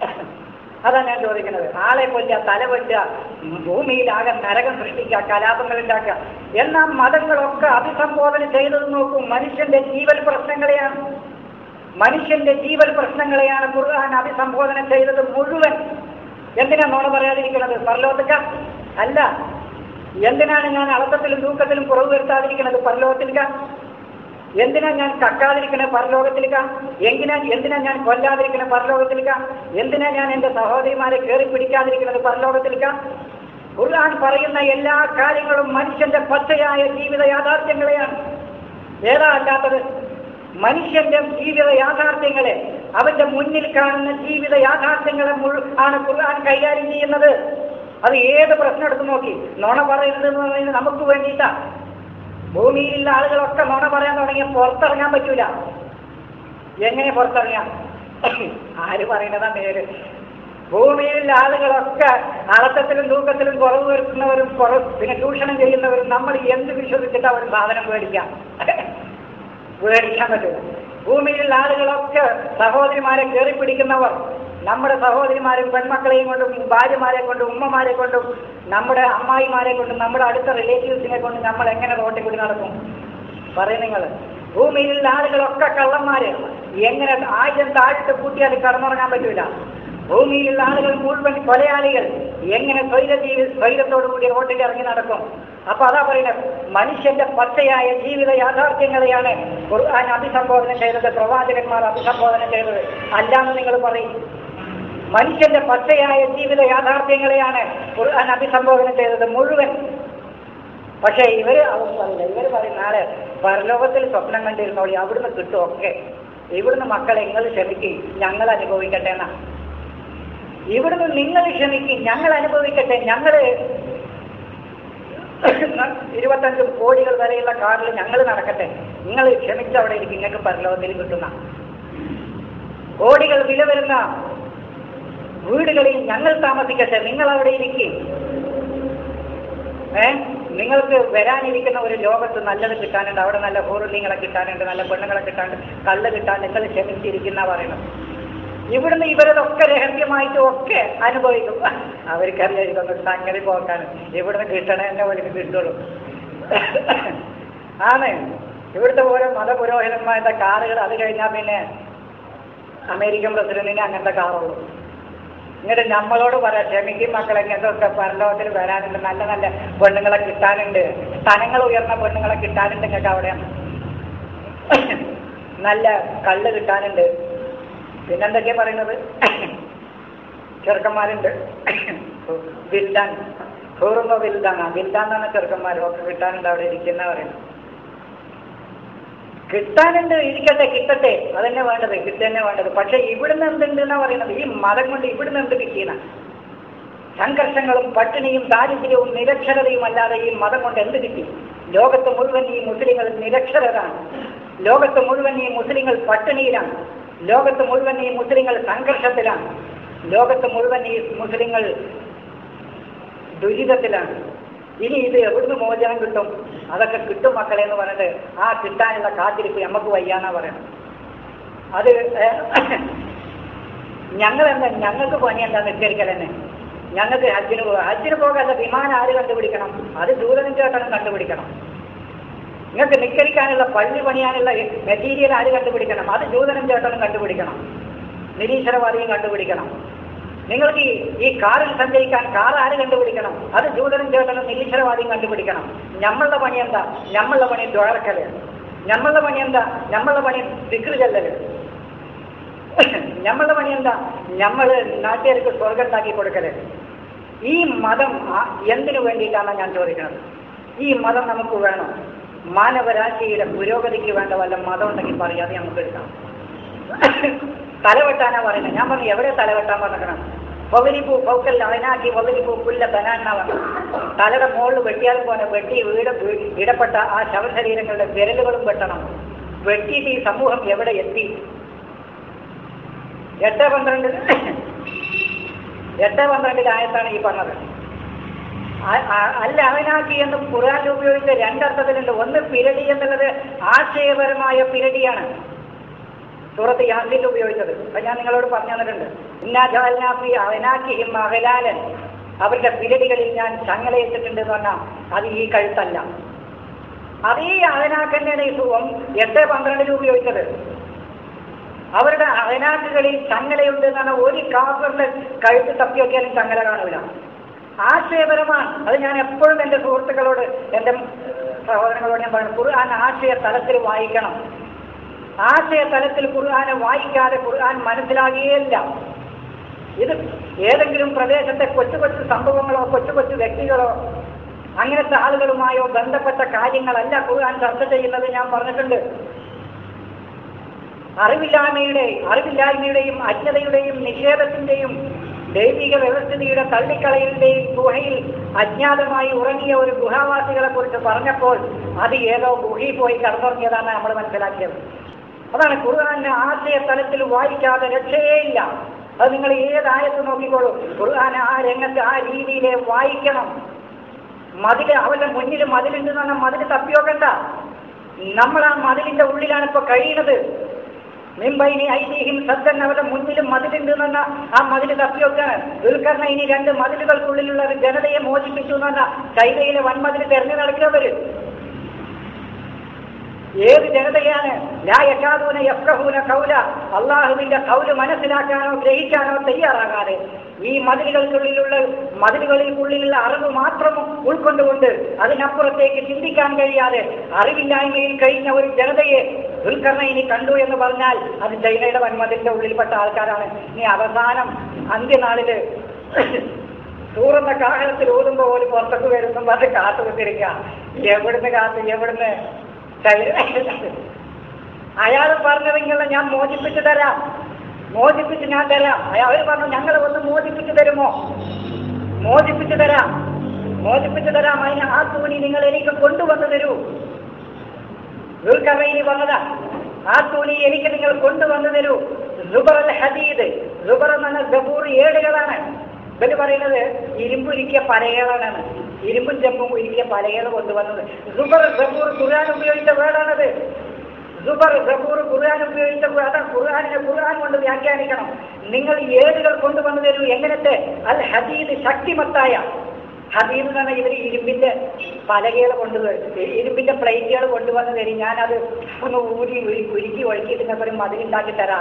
അതാ ഞാൻ ചോദിക്കുന്നത് ആളെ കൊല്ലുക തല വെട്ടുക ഭൂമിയിലാകെ നരകം സൃഷ്ടിക്കുക കലാപങ്ങൾ ഉണ്ടാക്കുക എന്നാ മതങ്ങളൊക്കെ അഭിസംബോധന ചെയ്തത് നോക്കൂ മനുഷ്യന്റെ ജീവൽ പ്രശ്നങ്ങളെയാണ് മനുഷ്യന്റെ ജീവൽ പ്രശ്നങ്ങളെയാണ് ഖുർആൻ അഭിസംബോധന ചെയ്തത് മുഴുവൻ എന്തിനാ നോണ പറയാതിരിക്കുന്നത് പരലോകത്തിക്ക അല്ല എന്തിനാണ് ഞാൻ അളത്തത്തിലും തൂക്കത്തിലും കുറവ് വരുത്താതിരിക്കുന്നത് പരലോകത്തിൽക്ക എന്തിനാ ഞാൻ കക്കാതിരിക്കുന്നത് പരലോകത്തിൽക്ക എങ്കിനാ എന്തിനാ ഞാൻ കൊല്ലാതിരിക്കുന്നത് പരലോകത്തിൽക്ക എന്തിനാ ഞാൻ എൻ്റെ സഹോദരിമാരെ കയറി പിടിക്കാതിരിക്കുന്നത് പരലോകത്തിൽക്ക ഖുർആൻ പറയുന്ന എല്ലാ കാര്യങ്ങളും മനുഷ്യന്റെ പച്ചയായ ജീവിത യാഥാർത്ഥ്യങ്ങളെയാണ് ഏതാ അല്ലാത്തത് മനുഷ്യന്റെ ജീവിത യാഥാർത്ഥ്യങ്ങളെ അവന്റെ മുന്നിൽ കാണുന്ന ജീവിത യാഥാർത്ഥ്യങ്ങളെ മുഴു ആണ് ഖുർആൻ കൈകാര്യം ചെയ്യുന്നത് അത് ഏത് പ്രശ്നം എടുത്ത് നോക്കി നുണ പറയരുത് എന്ന് പറയുന്നത് നമുക്ക് വേണ്ടിയിട്ടാ ഭൂമിയിലുള്ള ആളുകളൊക്കെ നുണ പറയാൻ തുടങ്ങിയ പുറത്തിറങ്ങാൻ പറ്റൂല എങ്ങനെ പുറത്തിറങ്ങാം ആര് പറയുന്നതാ നേര് ഭൂമിയിലുള്ള ആളുകളൊക്കെ അളത്തത്തിലും തൂക്കത്തിലും കുറവ് വരുത്തുന്നവരും കുറവ് പിന്നെ ചൂഷണം ചെയ്യുന്നവരും നമ്മൾ എന്ത് വിശ്വസിച്ചിട്ട് അവർ സാധനം മേടിക്കാം മേടിക്കാൻ പറ്റില്ല ഭൂമിയിലുള്ള ആളുകളൊക്കെ സഹോദരിമാരെ കയറി പിടിക്കുന്നവർ നമ്മുടെ സഹോദരിമാരും പെൺമക്കളെയും കൊണ്ടും ഭാര്യമാരെ കൊണ്ടും ഉമ്മമാരെ കൊണ്ടും നമ്മുടെ അമ്മായിമാരെ കൊണ്ടും നമ്മുടെ അടുത്ത റിലേറ്റീവ്സിനെ കൊണ്ടും നമ്മൾ എങ്ങനെ റോട്ടിൽ കൂടി നടക്കും പറയും നിങ്ങൾ ഭൂമിയിലുള്ള ആളുകളൊക്കെ കള്ളന്മാര് എങ്ങനെ ആയിരം താഴ്ത്ത് കൂട്ടിയാൽ കടന്നുറങ്ങാൻ പറ്റൂല ഭൂമിയിലുള്ള ആളുകൾ മുഴുവൻ കൊലയാളികൾ എങ്ങനെ സ്വൈര ജീവി സ്വൈരത്തോടു കൂടി റോട്ടിൽ ഇറങ്ങി നടക്കും അപ്പൊ അതാ പറയുന്നത് മനുഷ്യന്റെ പച്ചയായ ജീവിത യാഥാർത്ഥ്യങ്ങളെയാണ് ഖുർആൻ അഭിസംബോധന ചെയ്തത് പ്രവാചകന്മാർ അഭിസംബോധന ചെയ്തത് അല്ലാന്ന് നിങ്ങൾ പറയും മനുഷ്യന്റെ പച്ചയായ ജീവിത യാഥാർത്ഥ്യങ്ങളെയാണ് ഖുർആൻ അഭിസംബോധന ചെയ്തത് മുഴുവൻ പക്ഷേ ഇവര് അതൊന്നും പറയില്ല ഇവര് പറയും നാളെ പരലോകത്തിൽ സ്വപ്നം കണ്ടിരുന്നോളി അവിടുന്ന് കിട്ടും ഒക്കെ ഇവിടുന്ന് മക്കളെ നിങ്ങൾ ക്ഷമിക്കും ഞങ്ങൾ അനുഭവിക്കട്ടെ എന്നാ ഇവിടുന്ന് നിങ്ങൾ ക്ഷമിക്കും ഞങ്ങൾ അനുഭവിക്കട്ടെ ഞങ്ങള് ഇരുപത്തഞ്ച് കോടികൾ വരെയുള്ള കാറിൽ ഞങ്ങൾ നടക്കട്ടെ നിങ്ങൾ ക്ഷമിച്ച് അവിടെ ഇരിക്കും നിങ്ങൾക്ക് പരലോകത്തിൽ കിട്ടുന്ന കോടികൾ വില വരുന്ന വീടുകളിൽ ഞങ്ങൾ താമസിക്കട്ടെ നിങ്ങൾ അവിടെ ഇരിക്കും ഏ നിങ്ങൾക്ക് വരാനിരിക്കുന്ന ഒരു ലോകത്ത് നല്ലത് കിട്ടാനുണ്ട് അവിടെ നല്ല ഹോറുല്യങ്ങളെ കിട്ടാനുണ്ട് നല്ല പെണ്ണുങ്ങളെ കിട്ടാനുണ്ട് കള്ള് കിട്ടാൻ നിങ്ങൾ ക്ഷമിച്ചിരിക്കുന്ന പറയണം ഇവിടുന്ന് ഇവരതൊക്കെ രഹസ്യമായിട്ട് ഒക്കെ അനുഭവിക്കും അവർക്കറിയാം ഇതൊന്ന് സംഗതി പോക്കാൻ ഇവിടുന്ന് കിട്ടണ തന്നെ അവർക്ക് കിട്ടുള്ളൂ ആണ് ഇവിടുത്തെ ഓരോ മതപുരോഹിതന്മാരുടെ കാറുകൾ അത് കഴിഞ്ഞാൽ പിന്നെ അമേരിക്കൻ പ്രസിഡന്റിന് അങ്ങനത്തെ കാറുള്ളൂ എന്നിട്ട് നമ്മളോട് പറയാം ക്ഷമിക്കും മക്കളെ ഇങ്ങനത്തെ പരലോകത്തിൽ വരാനുണ്ട് നല്ല നല്ല പെണ്ണുങ്ങളെ കിട്ടാനുണ്ട് സ്ഥലങ്ങൾ ഉയർന്ന പെണ്ണുങ്ങളെ കിട്ടാനുണ്ട് നിങ്ങൾക്ക് അവിടെ നല്ല കള്ള് കിട്ടാനുണ്ട് പിന്നെന്തൊക്കെയാ പറയുന്നത് ചെറുക്കന്മാരുണ്ട് വിൽദാൻ ഹൂറുമ്പ വിൽദാൻ വിൽദാൻ എന്നാണ് ചെറുക്കന്മാർ ഒക്കെ കിട്ടാനുണ്ട് അവിടെ ഇരിക്കുന്ന പറയുന്നത് കിട്ടാനുണ്ട് ഇരിക്കട്ടെ കിട്ടട്ടെ അതന്നെ വേണ്ടത് കിട്ടന്നെ വേണ്ടത് പക്ഷെ ഇവിടുന്ന് എന്തുണ്ട് എന്നാ പറയുന്നത് ഈ മതം കൊണ്ട് ഇവിടുന്ന് എന്ത് കിട്ടിയെന്ന സംഘർഷങ്ങളും പട്ടിണിയും ദാരിദ്ര്യവും നിരക്ഷരതയും അല്ലാതെ ഈ മതം കൊണ്ട് എന്ത് കിട്ടി ലോകത്ത് മുഴുവൻ ഈ മുസ്ലിങ്ങൾ നിരക്ഷരരാണ് ലോകത്ത് മുഴുവൻ ഈ മുസ്ലിങ്ങൾ പട്ടിണിയിലാണ് ലോകത്ത് മുഴുവൻ ഈ മുസ്ലിങ്ങൾ സംഘർഷത്തിലാണ് ലോകത്ത് മുഴുവൻ ഈ മുസ്ലിങ്ങൾ ദുരിതത്തിലാണ് ഇനി ഇത് എവിടുന്ന് മോചനം കിട്ടും അതൊക്കെ കിട്ടും മക്കളെ എന്ന് പറഞ്ഞിട്ട് ആ കിട്ടാനുള്ള കാത്തിരിപ്പ് നമുക്ക് വയ്യാന്നാ പറയണം അത് ഞങ്ങൾ എന്താ ഞങ്ങൾക്ക് പണി എന്താ നിസ്കരിക്കൽ തന്നെ ഞങ്ങൾക്ക് ഹജ്ജിന് പോകാം ഹജ്ജിന് പോകാല്ല വിമാനം ആര് കണ്ടുപിടിക്കണം അത് ദൂരനും ചേട്ടനും കണ്ടുപിടിക്കണം നിങ്ങൾക്ക് നിക്കരിക്കാനുള്ള പള്ളി പണിയാനുള്ള മെറ്റീരിയൽ ആര് കണ്ടുപിടിക്കണം അത് ജൂതനും ചേട്ടനും കണ്ടുപിടിക്കണം നിരീശ്വരവാദിയും കണ്ടുപിടിക്കണം നിങ്ങൾക്ക് ഈ ഈ കാറിൽ സഞ്ചരിക്കാൻ കാർ ആര് കണ്ടുപിടിക്കണം അത് ജൂതനും ചേട്ടനും നിരീശ്വരവാദിയും കണ്ടുപിടിക്കണം നമ്മളുടെ പണി എന്താ നമ്മളുടെ പണി ദ്വാരക്കല് നമ്മളുടെ പണി എന്താ നമ്മളുടെ പണി ദിക്റ് ചെല്ലല് നമ്മളുടെ പണി എന്താ നമ്മൾ നാട്ടുകാർക്ക് സ്വർഗം ഉണ്ടാക്കി കൊടുക്കല് ഈ മതം ആ- എന്തിനു വേണ്ടിയിട്ടാണ് ഞാൻ ചോദിക്കുന്നത് ഈ മതം നമുക്ക് വേണം മാനവരാശിയുടെ പുരോഗതിക്ക് വേണ്ട വല്ല മതം ഉണ്ടെങ്കിൽ പറയാതെ നമുക്ക് എടുക്കാം തലവെട്ടാനാ പറയുന്നത് ഞാൻ പറഞ്ഞു എവിടെ തലവെട്ടാൻ പറഞ്ഞിക്കണം പവരിപ്പൂ പൗക്കൽ അതിനാക്കി പവരിപ്പൂ പുല്ല ബനാനാവാണ് തലയുടെ മുകളിൽ വെട്ടിയാൽ പോലെ വെട്ടി വീട് വീ- ഇടപെട്ട ആ ശവശരീരങ്ങളുടെ വിരലുകളും വെട്ടണം വെട്ടിയിട്ട് ഈ സമൂഹം എവിടെ എത്തി എട്ട് പന്ത്രണ്ട് എട്ട് പന്ത്രണ്ടിലായത്താണ് ഈ പറഞ്ഞത് ആ- ആ- അല്ല അവനാക്കി എന്ന് ഖുർആനിൽ ഉപയോഗിച്ച രണ്ടർത്ഥത്തിലുണ്ട് ഒന്ന് പിരടി എന്നുള്ളത് ആശയപരമായ പിരടിയാണ് സൂറത്ത് യാസിൽ ഉപയോഗിച്ചത് അത് ഞാൻ നിങ്ങളോട് പറഞ്ഞു തന്നിട്ടുണ്ട് ഇന്നാ ജാലിനാഫി അവനാക്കിയും അകലാലൻ അവരുടെ പിരടികളിൽ ഞാൻ ചങ്ങലയിട്ടിട്ടുണ്ട് എന്ന് പറഞ്ഞാൽ അത് ഈ കഴുത്തല്ല അതേ അവനാക്കന്നെയാണ് ഈ സുഖം എട്ട് പന്ത്രണ്ടിൽ ഉപയോഗിച്ചത് അവരുടെ അവനാക്കുകളിൽ ചങ്ങലയുണ്ട് എന്നാണ് ഒരു കാപ്പറിന്റെ കഴുത്ത് തപ്പിയൊക്കെയാലും ചങ്ങല കാണൂല ആശയപരമാണ് അത് ഞാൻ എപ്പോഴും എൻ്റെ സുഹൃത്തുക്കളോട് എൻ്റെ സഹോദരങ്ങളോട് ഞാൻ പറഞ്ഞു ഖുർആൻ ആശയ തലത്തിൽ വായിക്കണം ആശയ തലത്തിൽ ഖുർആനെ വായിക്കാതെ ഖുർആൻ മനസ്സിലാകുകയില്ല ഇത് ഏതെങ്കിലും പ്രദേശത്തെ കൊച്ചു കൊച്ചു സംഭവങ്ങളോ കൊച്ചു കൊച്ചു വ്യക്തികളോ അങ്ങനത്തെ ആളുകളുമായോ ബന്ധപ്പെട്ട കാര്യങ്ങളല്ല ഖുർആൻ ചർച്ച ചെയ്യുന്നത് ഞാൻ പറഞ്ഞിട്ടുണ്ട് അറിവില്ലായ്മയുടെ അറിവില്ലായ്മയുടെയും അജ്ഞതയുടെയും നിഷേധത്തിന്റെയും ദൈവിക വ്യവസ്ഥിതിയുടെ തള്ളിക്കളയലിന്റെയും ഗുഹയിൽ അജ്ഞാതമായി ഉറങ്ങിയ ഒരു ഗുഹാവാസികളെ കുറിച്ച് പറഞ്ഞപ്പോൾ അത് ഏതോ ഗുഹയിൽ പോയി കടന്നുറങ്ങിയതാണ് നമ്മൾ മനസ്സിലാക്കിയത് അതാണ് ഖുർആാനെ ആശയ തലത്തിൽ വായിക്കാതെ രക്ഷയേയില്ല അത് നിങ്ങൾ ഏതായത്ത് നോക്കിക്കോളൂ ഖുർആൻ ആ രംഗത്ത് ആ രീതിയിലെ വായിക്കണം മതില് അവരുടെ മുന്നിൽ മതിലുണ്ടെന്ന് പറഞ്ഞാൽ മതില് തപ്പിയോക്കണ്ട നമ്മൾ ആ മതിലിന്റെ ഉള്ളിലാണ് ഇപ്പൊ കഴിയുന്നത് മിമ്പൈനി ഐതിഹ്യം സത്തൻ അവരുടെ മുന്നിലും മതിലുണ്ട് എന്ന് പറഞ്ഞാൽ ആ മതില് തപ്പിയൊക്കെയാണ് ദുൽഖർണ ഇനി രണ്ട് മതിലുകൾക്കുള്ളിലുള്ള ഒരു ജനതയെ മോചിപ്പിച്ചു എന്ന് പറഞ്ഞാൽ ചൈനയിലെ വൻമതിൽ തെരഞ്ഞു നടക്കുന്നവര് ഏത് ജനതയാണ് ലായക്കാതൂന യഫ്കഹൂന കൗല അള്ളാഹുവിന്റെ കൗല് മനസ്സിലാക്കാനോ ഗ്രഹിക്കാനോ തയ്യാറാകാതെ ഈ മതിലുകൾക്കുള്ളിലുള്ള മതിലുകൾക്കുള്ളിലുള്ള അറിവ് മാത്രം ഉൾക്കൊണ്ടുകൊണ്ട് അതിനപ്പുറത്തേക്ക് ചിന്തിക്കാൻ കഴിയാതെ അറിവില്ലായ്മയിൽ കഴിഞ്ഞ ഒരു ജനതയെ ദുൽഖർണയിനി കണ്ടു എന്ന് പറഞ്ഞാൽ അത് ചൈനയുടെ വൻമതിലിന്റെ ഉള്ളിൽപ്പെട്ട ആൾക്കാരാണ് ഇനി അവസാനം അന്ത്യനാളില് സൂറന്ന കാഹളത്തിൽ ഓതുമ്പോ പോലും പുറത്തേക്ക് വരുമ്പോൾ അത് കാത്തു കുത്തിരിക്കുക എവിടുന്ന് കാത്ത് എവിടുന്ന് അയാൾ പറഞ്ഞതെങ്കിൽ ഞാൻ മോചിപ്പിച്ചു തരാം മോചിപ്പിച്ച് ഞാൻ തരാം അയാൾ പറഞ്ഞു ഞങ്ങളെ ഒന്ന് മോചിപ്പിച്ചു തരുമോ മോചിപ്പിച്ചു തരാം മോചിപ്പിച്ചു തരാം അതിന് ആ തുണി നിങ്ങൾ എനിക്ക് കൊണ്ടുവന്നു തരൂ ദുർഗമയിനി വന്നതാ ആ തുണി എനിക്ക് നിങ്ങൾ കൊണ്ടുവന്നു തരൂ സുബർ അൽ ഹദീദ് സുബർ എന്ന് പറഞ്ഞ ഗബൂർ ഏടുകളാണ് ഇവര് പറയുന്നത് ഇരുമ്പുരുക്കിയ പലകളാണ് ഇരുമ്പും ചെമ്പും ഉരുക്കിയ പലകൾ കൊണ്ടുവന്നത് സുബർ ഗബൂർ ഖുർആൻ ഉപയോഗിച്ച വേർഡാണത് സുബർ ഗബൂർ ഖുർആൻ ഉപയോഗിച്ച അതാ ഖുർആാനിനെ ഖുർആൻ കൊണ്ട് വ്യാഖ്യാനിക്കണം നിങ്ങൾ ഏടുകൾ കൊണ്ടുവന്നു തരൂ എങ്ങനത്തെ അൽ ഹദീദ് ശക്തിമത്തായ ഹദീദ് എന്ന് പറഞ്ഞാൽ ഇവർ ഇരുമ്പിന്റെ പലകകൾ കൊണ്ടുവരും ഇരുമ്പിന്റെ പ്ലേറ്റുകൾ കൊണ്ടുവന്ന് തരും ഞാനത് ഒന്ന് ഊരി ഉരി ഉരുക്കി ഒഴുക്കിയിട്ട് ഞാൻ പറയും മതിലുണ്ടാക്കി തരാം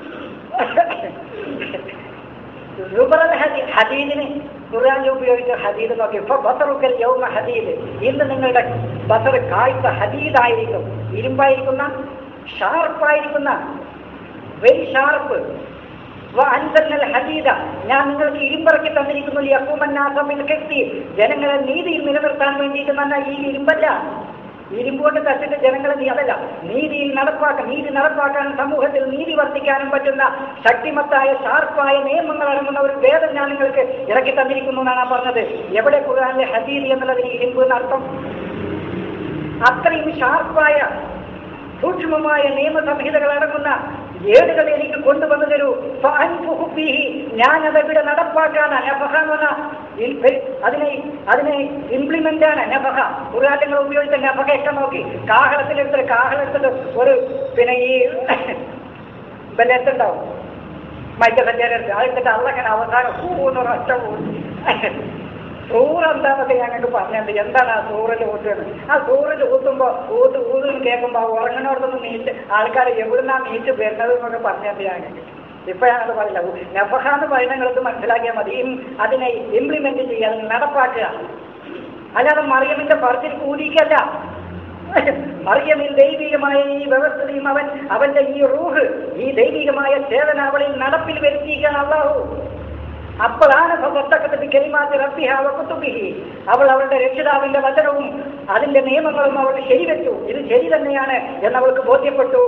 റുബറൽ ഹദീ- ഹദീദിന് ഖുർആനിൽ ഉപയോഗിച്ച ഹദീദ് നോക്കി ഇപ്പൊ ബസറുക്കൽ യൗമ ഹദീദ് ഇന്ന് നിങ്ങളുടെ ബസർ കാഴ്ച ഹദീദായിരിക്കും ഇരുമ്പായിരിക്കുന്ന ഷാർപ്പായിരിക്കുന്ന വെരി ഷാർപ്പ് അൻസന്നൽ ഹദീദ ഞാൻ നിങ്ങൾക്ക് ഇരുമ്പിറക്കി തന്നിരിക്കുന്നു യക്കൂമന്നാസമിൽ കെട്ടി ജനങ്ങളെ നീതിയിൽ നിലനിർത്താൻ വേണ്ടിയിട്ട് തന്നെ ഈ ഇരുമ്പല്ല ഇരുമ്പ് കൊണ്ട് തച്ചിട്ട് ജനങ്ങളെ നീ അതല്ല നീതിയിൽ നടപ്പാക്കാൻ നീതി നടപ്പാക്കാൻ സമൂഹത്തിൽ നീതി വർദ്ധിക്കാനും പറ്റുന്ന ശക്തിമത്തായ ഷാർപ്പായ നിയമങ്ങൾ അടങ്ങുന്ന ഒരു ഭേദം ഞാൻ നിങ്ങൾക്ക് ഇറക്കി തന്നിരിക്കുന്നു എന്നാണ് ഞാൻ പറഞ്ഞത് എവിടെ ഖുർആനിലെ ഹദീദ് എന്നുള്ളതിന് ഇരുമ്പ് എന്നർത്ഥം അത്രയും ഷാർപ്പായ സൂക്ഷ്മമായ നിയമസംഹിതകൾ അടങ്ങുന്ന ഏടുകൾ എനിക്ക് കൊണ്ടുവന്നു തരൂ ഫഅൻഫുഹു ഫീഹി. ഞാൻ അതെവിടെ നടപ്പാക്കാണ് നഫഹ എന്ന് പറഞ്ഞാൽ ഇൽ- അതിനെ അതിനെ ഇംപ്ലിമെന്റ് ആണ് നഫഹ ഖുർആാനങ്ങൾ ഉപയോഗിച്ച നഫഹ ഒക്കെ നോക്കി കാഹളത്തിലെടുത്ത് കാഹളത്തിൽ ഒരു പിന്നെ ഈ ബലെത്തുണ്ടാവും മൈക്കസഞ്ചാരം എടുത്ത് അതെടുത്തിട്ട് അള്ളങ്ങനെ അവസാനം പൂന്ന് ഒറ്റ പോകും സൂറ് എന്താണെന്നൊക്കെ ഞങ്ങൾക്ക് പറഞ്ഞിട്ടുണ്ട് എന്താണ് ആ സൂറിൽ ഊത്തുന്നത് ആ സൂറിൽ ഊത്തുമ്പോൾ ഊത്ത് ഊതും കേൾക്കുമ്പോൾ ഉറങ്ങണോടത്തൊന്ന് നീറ്റ് ആൾക്കാർ എവിടുന്നാ നീറ്റ് വരുന്നത് എന്നൊക്കെ പറഞ്ഞിട്ടുണ്ട് ഞങ്ങൾക്ക് ഇപ്പൊ ഞാനത് പറയില്ല നഫഹ എന്ന് പറയുന്നത് മനസ്സിലാക്കിയാൽ മതി ഇം- അതിനെ ഇംപ്ലിമെന്റ് ചെയ്യുക അതിനെ നടപ്പാക്കുക അല്ലാതെ മറിയമിന്റെ പറച്ചിൽ കൂലിക്കല്ല മറിയമിൽ ദൈവികമായ ഈ വ്യവസ്ഥയും അവൻ അവന്റെ ഈ റൂഹ് ഈ ദൈവികമായ ചേതന അവളിൽ നടപ്പിൽ വരുത്തിയിരിക്കുകയാണ് അള്ളാഹു അപ്പോഴാണ് സ്വത്തക്കത്തിൽ കെളിമാറ്റി റബ്ബിഹാവ കുത്തുബിഹി അവൾ അവളുടെ രക്ഷിതാവിന്റെ വചനവും അതിന്റെ നിയമങ്ങളും അവൾ ശരിവെച്ചു ഇത് ശരി തന്നെയാണ് എന്നവൾക്ക് ബോധ്യപ്പെട്ടു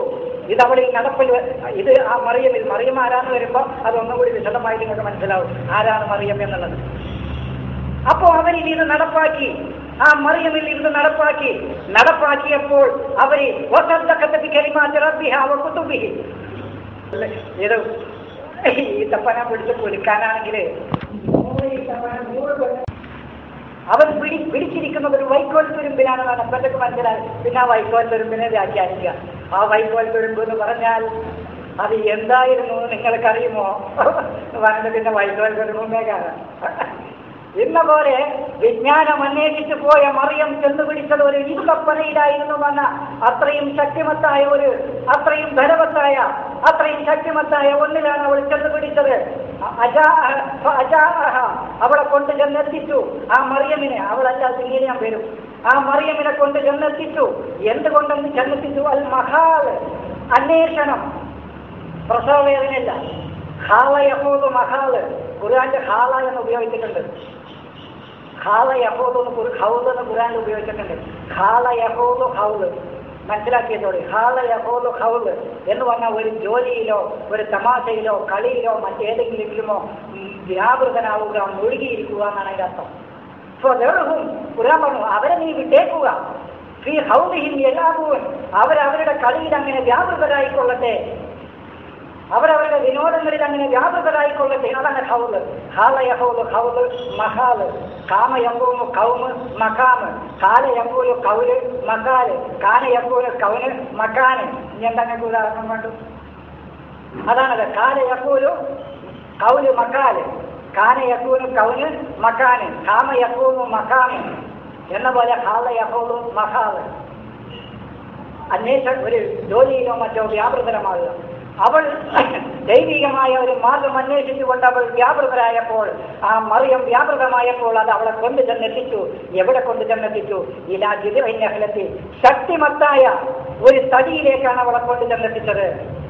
ഇത് അവളിൽ നടപ്പിൽ വ- ഇത് ആ മറിയമിൽ മറിയം ആരാന്ന് വരുമ്പോൾ അതൊന്നുകൂടി വിശദമായിട്ട് നിങ്ങൾക്ക് മനസ്സിലാവും ആരാണ് മറിയം എന്നുള്ളത് അപ്പോ അവരിൽ ഇത് നടപ്പാക്കി ആ മറിയമിൽ ഇത് നടപ്പാക്കി നടപ്പാക്കിയപ്പോൾ അവര് വസന്തക്കത്തി കരിമാറ്റി റബ്ബിഹ വ കുതുബിഹി ഇത് ഈ തപ്പന പിടിച്ച് കുലുക്കാനാണെങ്കിൽ അവൻ പിടി പിടിച്ചിരിക്കുന്നത് ഒരു വൈക്കോൽ തുരുമ്പിലാണെന്നാണ് അപ്പത്തേക്ക് മനസ്സിലായി പിന്നെ ആ വൈക്കോൽ തുരുമ്പിനെ വ്യാഖ്യാനിക്കുക ആ വൈക്കോൽ തുരുമ്പ് എന്ന് പറഞ്ഞാൽ അത് എന്തായിരുന്നു എന്ന് നിങ്ങൾക്കറിയുമോ പറഞ്ഞത് പിന്നെ വൈക്കോൽ തുരുമ്പേ കാണാം ഇന്ന പോലെ വിജ്ഞാനം അന്വേഷിച്ചു പോയ മറിയം ചെന്നുപിടിച്ചത് ഒരു ഈത്തപ്പനയിലായിരുന്നു വന്ന അത്രയും ശക്തിമത്തായ ഒരു അത്രയും ധനവത്തായ അത്രയും ശക്തിമത്തായ ഒന്നിലാണ് അവൾ ചെന്നുപിടിച്ചത് അജാ- അജാഅഹ. അവളെ കൊണ്ട് ചെന്നെത്തിച്ചു ആ മറിയമിനെ അവളല്ല പിന്നീട് ഞാൻ വരും ആ മറിയമിനെ കൊണ്ട് ചെന്നെത്തിച്ചു എന്തുകൊണ്ടെന്ന് ചെന്നെത്തിച്ചു അൽ മഹാൽ അന്വേഷണം പ്രസവവേദനയല്ല ഹാള യഹൂദ് മഹാല് ഖുർആന്റെ ഹാള എന്ന് ഉപയോഗിച്ചിട്ടുണ്ട് ഖാല യഹൂദ് എന്ന് ഖുർ- ഹൗദ് എന്ന് ഖുർആനിൽ ഉപയോഗിച്ചിട്ടുണ്ട് ഖാല യഹൂദ് ഹൗദ് മനസ്സിലാക്കിയതോടെ ഖാല യഹൂദ് ഹൗദ് എന്ന് പറഞ്ഞാൽ ഒരു ജോലിയിലോ ഒരു തമാശയിലോ കളിയിലോ മറ്റേതെങ്കിലുമോ ഉം, വ്യാപൃതനാവുക മുഴുകിയിരിക്കുക എന്നാണ് അതിന്റെ അർത്ഥം സോ ദേഹവും ഖുർആൻ പറഞ്ഞു അവരെ നീ വിട്ടേക്കുക ഫീ ഹൗദിഹിം യലാബൂൻ അവരവരുടെ കളിയിൽ അങ്ങനെ വ്യാപൃതരായിക്കൊള്ളട്ടെ അവരവരുടെ വിനോദങ്ങളിൽ അങ്ങനെ വ്യാപൃതരായിക്കൊള്ളട്ടെ അതാണ് ഹൗല് ഹാലയഹൗല് ഹൗല് മഹാല് കാമയമ്പൂമു കൗമ് മഖാമ് കാലയമ്പൂല് കൗല് മക്കാല് കാനയമ്പൂല് കൗന് മക്കാന് ഇനി എന്താ ഞങ്ങൾക്ക് ഉദാഹരണം വേണ്ടു അതാണത് കാലയപ്പൂലു കൗല് മക്കാല് കാനയക്കൂന് കൗന് മക്കാന് കാമയക്കൂമു മക്കാമ് എന്ന പോലെ ഹാലയഹോളും മഹാല് അന്വേഷ ഒരു ജോലിയിലോ മറ്റോ വ്യാപൃതരമാകുക അവൾ ദൈവികമായ ഒരു മാർഗം അന്വേഷിച്ചുകൊണ്ട് അവൾ വ്യാപൃതരായപ്പോൾ ആ മറിയം വ്യാപൃതമായപ്പോൾ അത് അവളെ കൊണ്ടു ചെന്നെത്തിച്ചു എവിടെ കൊണ്ടു ചെന്നെത്തിച്ചു ഇലാ ജിതിറൈനഹലത്തിൽ ശക്തിമത്തായ ഒരു തടിയിലേക്കാണ് അവളെ കൊണ്ടു ചെന്നെത്തിച്ചത്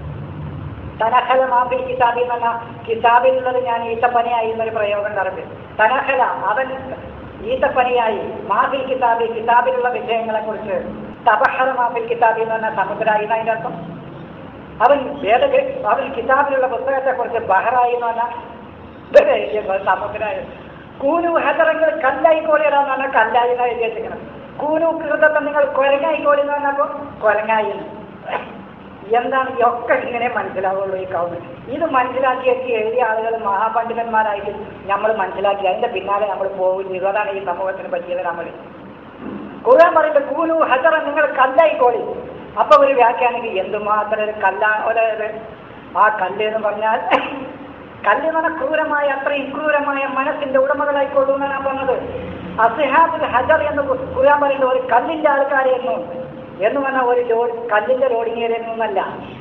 തനഹല മാഫിൽ കിതാബിൽ എന്ന കിതാബിലുള്ളത് ഞാൻ ഈത്തപ്പനയായി എന്നൊരു പ്രയോഗം നടത്തി തനഹല അവൻ ഈത്തപ്പനയായി മാഫിൽ കിതാബി കിതാബിലുള്ള വിഷയങ്ങളെ കുറിച്ച് തപഹറ മാഫിൽ കിതാബി എന്ന് പറഞ്ഞ സമുദ്രായി എന്നതിന്റെ അർത്ഥം അവൻ വേദ അവൻ കിതാബിലുള്ള പുസ്തകത്തെ കുറിച്ച് ബഹറായി എന്ന് പറഞ്ഞാൽ സമുദ്രായി കൂനു ഹജറങ്ങൾ കല്ലായിക്കോളിയടാന്ന് പറഞ്ഞാൽ കല്ലായി എന്നാണ് എഴുതി വെച്ചിരിക്കണം കൂനു കൃതത്തെ നിങ്ങൾ കൊരങ്ങായിക്കോളി എന്ന് പറഞ്ഞപ്പോൾ കൊരങ്ങായി എന്ന്. എന്താണ് ഈ ഒക്കെ ഇങ്ങനെ മനസ്സിലാവുള്ളൂ ഈ കൗണ്ട് ഇത് മനസ്സിലാക്കിയൊക്കെ എഴുതിയ ആളുകൾ മഹാപണ്ഡിതന്മാരായിട്ട് നമ്മൾ മനസ്സിലാക്കി അതിന്റെ പിന്നാലെ നമ്മൾ പോകും ചെയ്തു അതാണ് ഈ സമൂഹത്തിന് പറ്റിയത് നമ്മൾ ഖുർആൻ പറയുന്നത് കൂലു ഹജറ നിങ്ങൾ കല്ലായിക്കോളി അപ്പൊ ഒരു വ്യാഖ്യാനിക്ക് എന്തുമാത്രം ഒരു കല്ലാ ഒരു ഒരു ആ കല്ല് എന്ന് പറഞ്ഞാൽ കല്ല് എന്ന് പറഞ്ഞാൽ ക്രൂരമായ അത്രയും ക്രൂരമായ മനസ്സിന്റെ ഉടമകളായിക്കൊള്ളൂ എന്നാണ് പറഞ്ഞത് അസിഹാബുൽ ഹജർ എന്ന് ഖുർആൻ പറയുന്നത് ഒരു കല്ലിന്റെ ആൾക്കാരെയെന്നും എന്ന് പറഞ്ഞാൽ ഒരു ലോ കല്ലിന്റെ ലോഡിങ്ങേരെന്നല്ല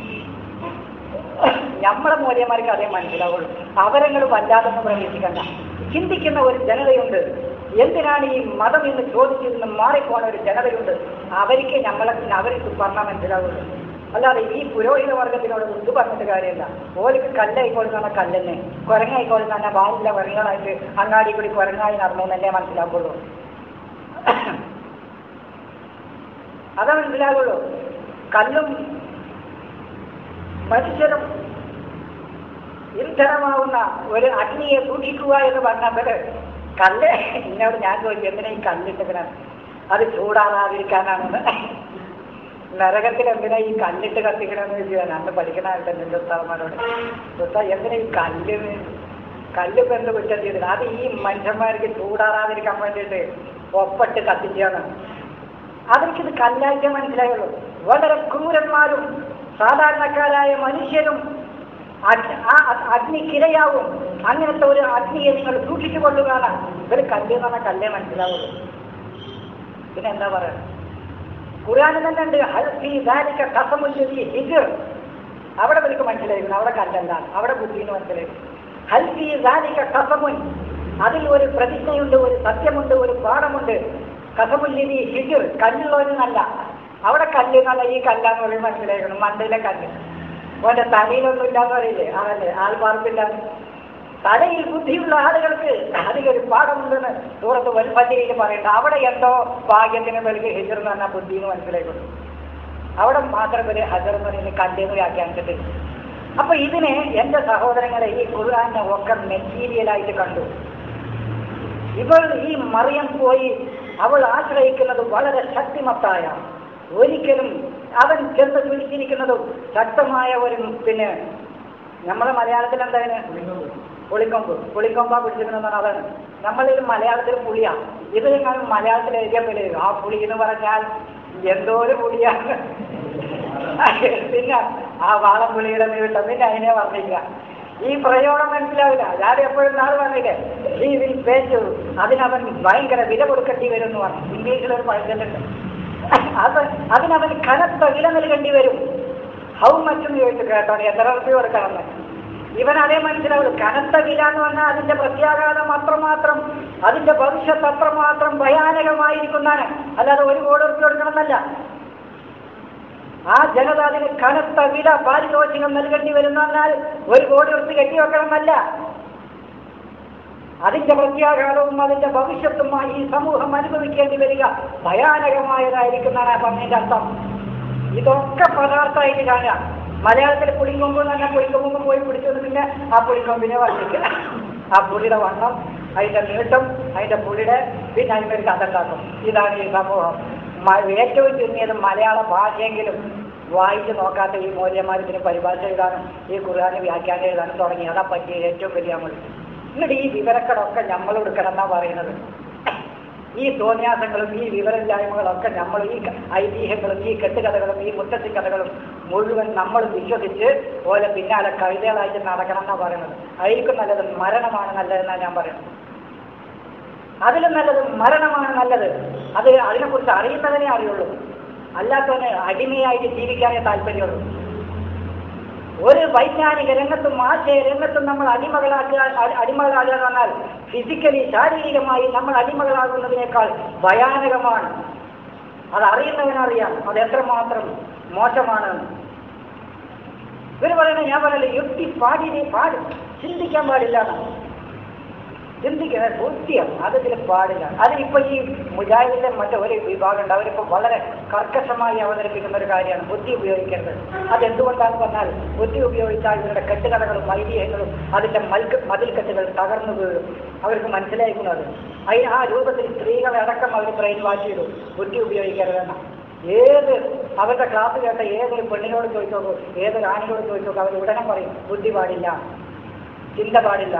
നമ്മളെ മൂല്യന്മാർക്ക് അതേ മനസ്സിലാവുള്ളൂ അവരങ്ങൾ വല്ലാതൊന്നും പ്രവേശിക്കണ്ട ചിന്തിക്കുന്ന ഒരു ജനതയുണ്ട് എന്തിനാണ് ഈ മതം എന്ന് ചോദിച്ചിൽ നിന്ന് മാറിപ്പോണ ഒരു ജനതയുണ്ട് അവർക്ക് നമ്മളെ അവർക്ക് പറഞ്ഞാൽ മനസ്സിലാവുള്ളൂ അല്ലാതെ ഈ പുരോഹിത വർഗത്തിനോട് ഇത് പറഞ്ഞിട്ട് കാര്യമില്ല ഓർക്ക് കല്ലായിക്കോളി എന്ന് പറഞ്ഞാൽ കല്ലെന്നെ കുരങ്ങായിക്കോളി എന്ന് പറഞ്ഞാൽ വാലില്ല കുരങ്ങളായിട്ട് അങ്ങാടി കൂടി കുരങ്ങായി നടന്നു എന്നല്ലേ മനസ്സിലാക്കുള്ളൂ അതാ മനസ്സിലാകുള്ളൂ കല്ലും മനുഷ്യരും ഇന്ധനമാവുന്ന ഒരു അഗ്നിയെ സൂക്ഷിക്കുക എന്ന് പറഞ്ഞപ്പോൾ കല്ല് എന്നോട് ഞാൻ ചോദിച്ചു എന്തിനാ ഈ കല്ലിട്ടിക്കണ അത് ചൂടാറാതിരിക്കാനാണെന്ന് നരകത്തിൽ എന്തിനാ ഈ കല്ലിട്ട് കത്തിക്കണമെന്ന് ചോദിച്ചാൽ അന്ന് പഠിക്കണ ആളുടെ എൻ്റെ ഉസ്താദന്മാരോട് ഉസ്താദ് എന്തിനാ ഈ കല്ല് കല്ല് ഇപ്പം എന്ത് കുറ്റം ചെയ്തില്ല അത് ഈ മനുഷ്യന്മാർക്ക് ചൂടാറാതിരിക്കാൻ വേണ്ടിയിട്ട് ഒപ്പിട്ട് കത്തിക്കുകയാണ് അവർക്കിത് കല്ലായിട്ട് മനസ്സിലായുള്ളൂ വളരെ ക്രൂരന്മാരും സാധാരണക്കാരായ മനുഷ്യരും അഗ്- ആ അ- അഗ്നിക്കിരയാവും അങ്ങനത്തെ ഒരു അഗ്നിയെ നിങ്ങൾ സൂക്ഷിച്ചു കൊള്ളുകയാണ് ഇവർ കല്ല് എന്ന് പറഞ്ഞാൽ കല്ലേ മനസ്സിലാവുള്ളൂ പിന്നെ എന്താ പറയുക ഖുർആാനിൽ തന്നെ ഉണ്ട് ഹൽഫി ദാലിക കസമുല്ലി ഹിജ് അവിടെ ഇവർക്ക് മനസ്സിലായിരുന്നു അവിടെ കല്ലെന്താണ് അവിടെ ബുദ്ധിന്ന് മനസ്സിലായിരുന്നു ഹൽഫി ദാലിക കസമുൻ അതിൽ ഒരു പ്രതിജ്ഞയുണ്ട് ഒരു സത്യമുണ്ട് ഒരു പാഠമുണ്ട് കസമുല്ലി ഹിജ് കല്ലുള്ളവരെന്നല്ല അവിടെ കല്ല് എന്നല്ല ഈ കല്ലാന്ന് പറയും മനസ്സിലാക്കണം മണ്ടയിലെ കല്ല് ഓന്റെ തലയിലൊന്നും ഇല്ലാന്ന് പറയില്ലേ അതല്ലേ ആൾപ്പാർപ്പില്ല തലയിൽ ബുദ്ധിയുള്ള ആളുകൾക്ക് അതിലൊരു പാഠമുണ്ടെന്ന് സൂറത്ത് വൽഫജയിൽ പറയുന്നത് അവിടെ എന്തോ ഭാഗ്യത്തിന് വെളുക്ക് ഹിജർ എന്ന് പറഞ്ഞാൽ ബുദ്ധി എന്ന് മനസ്സിലാക്കുന്നു അവിടെ മാത്രം ഒരു ഹജർമറിന് കണ്ടെന്ന് വ്യാഖ്യാനിച്ചിട്ട് അപ്പൊ ഇതിനെ എന്റെ സഹോദരങ്ങളെ ഈ ഖുർആാനെ ഒക്കെ മെറ്റീരിയലായിട്ട് കണ്ടു ഇവൾ ഈ മറിയം പോയി അവൾ ആശ്രയിക്കുന്നത് വളരെ ശക്തിമത്തായ ഒരിക്കലും അവൻ ചെന്ന് പിടിച്ചിരിക്കുന്നതും ശക്തമായ ഒരു പിന്നെ നമ്മുടെ മലയാളത്തിൽ എന്താണ് പുളിക്കൊമ്പ് പുളിക്കൊമ്പാ പിടിച്ചിരിക്കുന്നതാണ് അതാണ് നമ്മളിൽ മലയാളത്തിൽ പുളിയാ ഇത് നിങ്ങൾ മലയാളത്തിൽ എഴുതിയ പോലെ ആ പുളി എന്ന് പറഞ്ഞാൽ എന്തോ ഒരു പുളിയാണ് പിന്നെ ആ വാളം പുളിയുടെ നീട്ടം പിന്നെ അതിനെ പറഞ്ഞില്ല ഈ പ്രയോഗം മനസ്സിലാവില്ല ഞാൻ എപ്പോഴും നാൾ പറഞ്ഞില്ലേ ഈ വിൽ പേച്ചു അതിനവൻ ഭയങ്കര വില കൊടുക്കേണ്ടി വരും എന്ന് പറഞ്ഞു ഇംഗ്ലീഷിൽ ഒരു പഴഞ്ചലുണ്ട് അത് അതിനവൻ കനത്ത വില നൽകേണ്ടി വരും ഹൗ മച്ച് എന്ന് ചോദിച്ചു കേട്ടോ എത്ര റുപ്യ കൊടുക്കണമെന്ന് ഇവൻ അതേ മനസ്സിലാവുള്ളൂ കനത്ത വില എന്ന് പറഞ്ഞാൽ അതിന്റെ പ്രത്യാഘാതം അത്രമാത്രം അതിന്റെ ഭവിഷ്യത്ത് അത്രമാത്രം ഭയാനകമായിരിക്കുന്നതാണ് അല്ലാതെ ഒരു കോടി റുപ്യ കൊടുക്കണമെന്നല്ല ആ ജനത അതിന് കനത്ത വില പാരിതോഷികം നൽകേണ്ടി വരുന്ന പറഞ്ഞാൽ ഒരു കോടി റുപ്യ കെട്ടിവെക്കണമെന്നല്ല അതിന്റെ പ്രത്യാഘാതവും അതിന്റെ ഭവിഷ്യത്തുമായി ഈ സമൂഹം അനുഭവിക്കേണ്ടി വരിക ഭയാനകമായതായിരിക്കുന്നതാണ് ആ പറഞ്ഞതിന്റെ അർത്ഥം ഇതൊക്കെ പദാർത്ഥമായിട്ട് കാണുക മലയാളത്തിൽ പുളിങ്കൊമ്പ് തന്നെ പുളിങ്കൊമ്പ് പോയി പിടിച്ചത് പിന്നെ ആ പുളിങ്കൊമ്പിനെ വർണ്ണിക്കുക ആ പുളിയുടെ വണ്ണം അതിന്റെ നീട്ടം അതിന്റെ പുളിയുടെ പിന്നെ അതിന്റെ ഒരു കഥ ഉണ്ടാക്കും ഇതാണ് ഈ സമൂഹം മ- ഏറ്റവും ചുരുങ്ങിയത് മലയാള ഭാഷയെങ്കിലും വായിച്ച് നോക്കാത്ത ഈ മൂല്യന്മാർ ഇതിന് പരിഭാഷ എഴുതാനും ഈ ഖുർആാന് വ്യാഖ്യാനം എഴുതാനും തുടങ്ങി അതാ പറ്റിയ ഏറ്റവും വലിയ നമ്മൾ എന്നിട്ട് ഈ വിവരക്കടൊക്കെ നമ്മൾ എടുക്കണം എന്നാ പറയുന്നത് ഈ തോന്യാസങ്ങളും ഈ വിവരമില്ലായ്മകളൊക്കെ നമ്മൾ ഈ ക- ഐതിഹ്യങ്ങളും ഈ കെട്ടുകഥകളും ഈ മുത്തശ്ശി കഥകളും മുഴുവൻ നമ്മൾ വിശ്വസിച്ച് പോലെ പിന്നാലെ കവിതകളായിട്ട് നടക്കണം എന്നാ പറയുന്നത് ആയിരിക്കും നല്ലത് മരണമാണ് നല്ലതെന്നാണ് ഞാൻ പറയുന്നത് അതിലും നല്ലത് മരണമാണ് നല്ലത് അത് അതിനെക്കുറിച്ച് അറിയുന്നതിനെ അറിയുള്ളൂ അല്ലാത്തവന് അടിമയായിട്ട് ജീവിക്കാനേ താല്പര്യമുള്ളൂ ഒരു വൈജ്ഞാനിക രംഗത്തും ആശയ രംഗത്തും നമ്മൾ അടിമകളാക്കുക അ- അടിമകളാകുക എന്ന് പറഞ്ഞാൽ ഫിസിക്കലി ശാരീരികമായി നമ്മൾ അടിമകളാകുന്നതിനേക്കാൾ ഭയാനകമാണ് അത് അറിയുന്നവനറിയാം അത് എത്രമാത്രം മോശമാണ് ഇവർ പറയുന്നത് ഞാൻ പറയല്ലേ യുക്തി പാടിനെ പാടും ചിന്തിക്കാൻ പാടില്ല എന്നാണ്. ചിന്തിക്കുന്നത് ബുദ്ധിയാണ് അതിൽ പാടില്ല അതിനിപ്പോ ഈ മുജാഹിദിന്റെ മറ്റേ ഒരു വിഭാഗം ഉണ്ട് അവരിപ്പോ വളരെ കർക്കശമായി അവതരിപ്പിക്കുന്ന ഒരു കാര്യമാണ് ബുദ്ധി ഉപയോഗിക്കേണ്ടത് അതെന്തുകൊണ്ടാണെന്ന് പറഞ്ഞാൽ ബുദ്ധി ഉപയോഗിച്ചാൽ ഇവരുടെ കെട്ടുകഥകളും ഐതിഹ്യങ്ങളും അതിന്റെ മൽക്ക് മതിൽക്കെട്ടുകൾ തകർന്നു വീഴും അവർക്ക് മനസ്സിലായിരിക്കുന്നത് അതിന് ആ രൂപത്തിൽ സ്ത്രീകളെ അടക്കം അവർ ബ്രെയിൻ വാഷ് ചെയ്തു ബുദ്ധി ഉപയോഗിക്കരുതെന്ന ഏത് അവരുടെ ക്ലാസ് കേട്ട ഏതൊരു പെണ്ണിനോട് ചോദിച്ചോക്കോ ഏതൊരു ആണിനോട് ചോദിച്ചോക്കോ അവർ ഉടനെ പറയും ബുദ്ധി പാടില്ല ചിന്ത പാടില്ല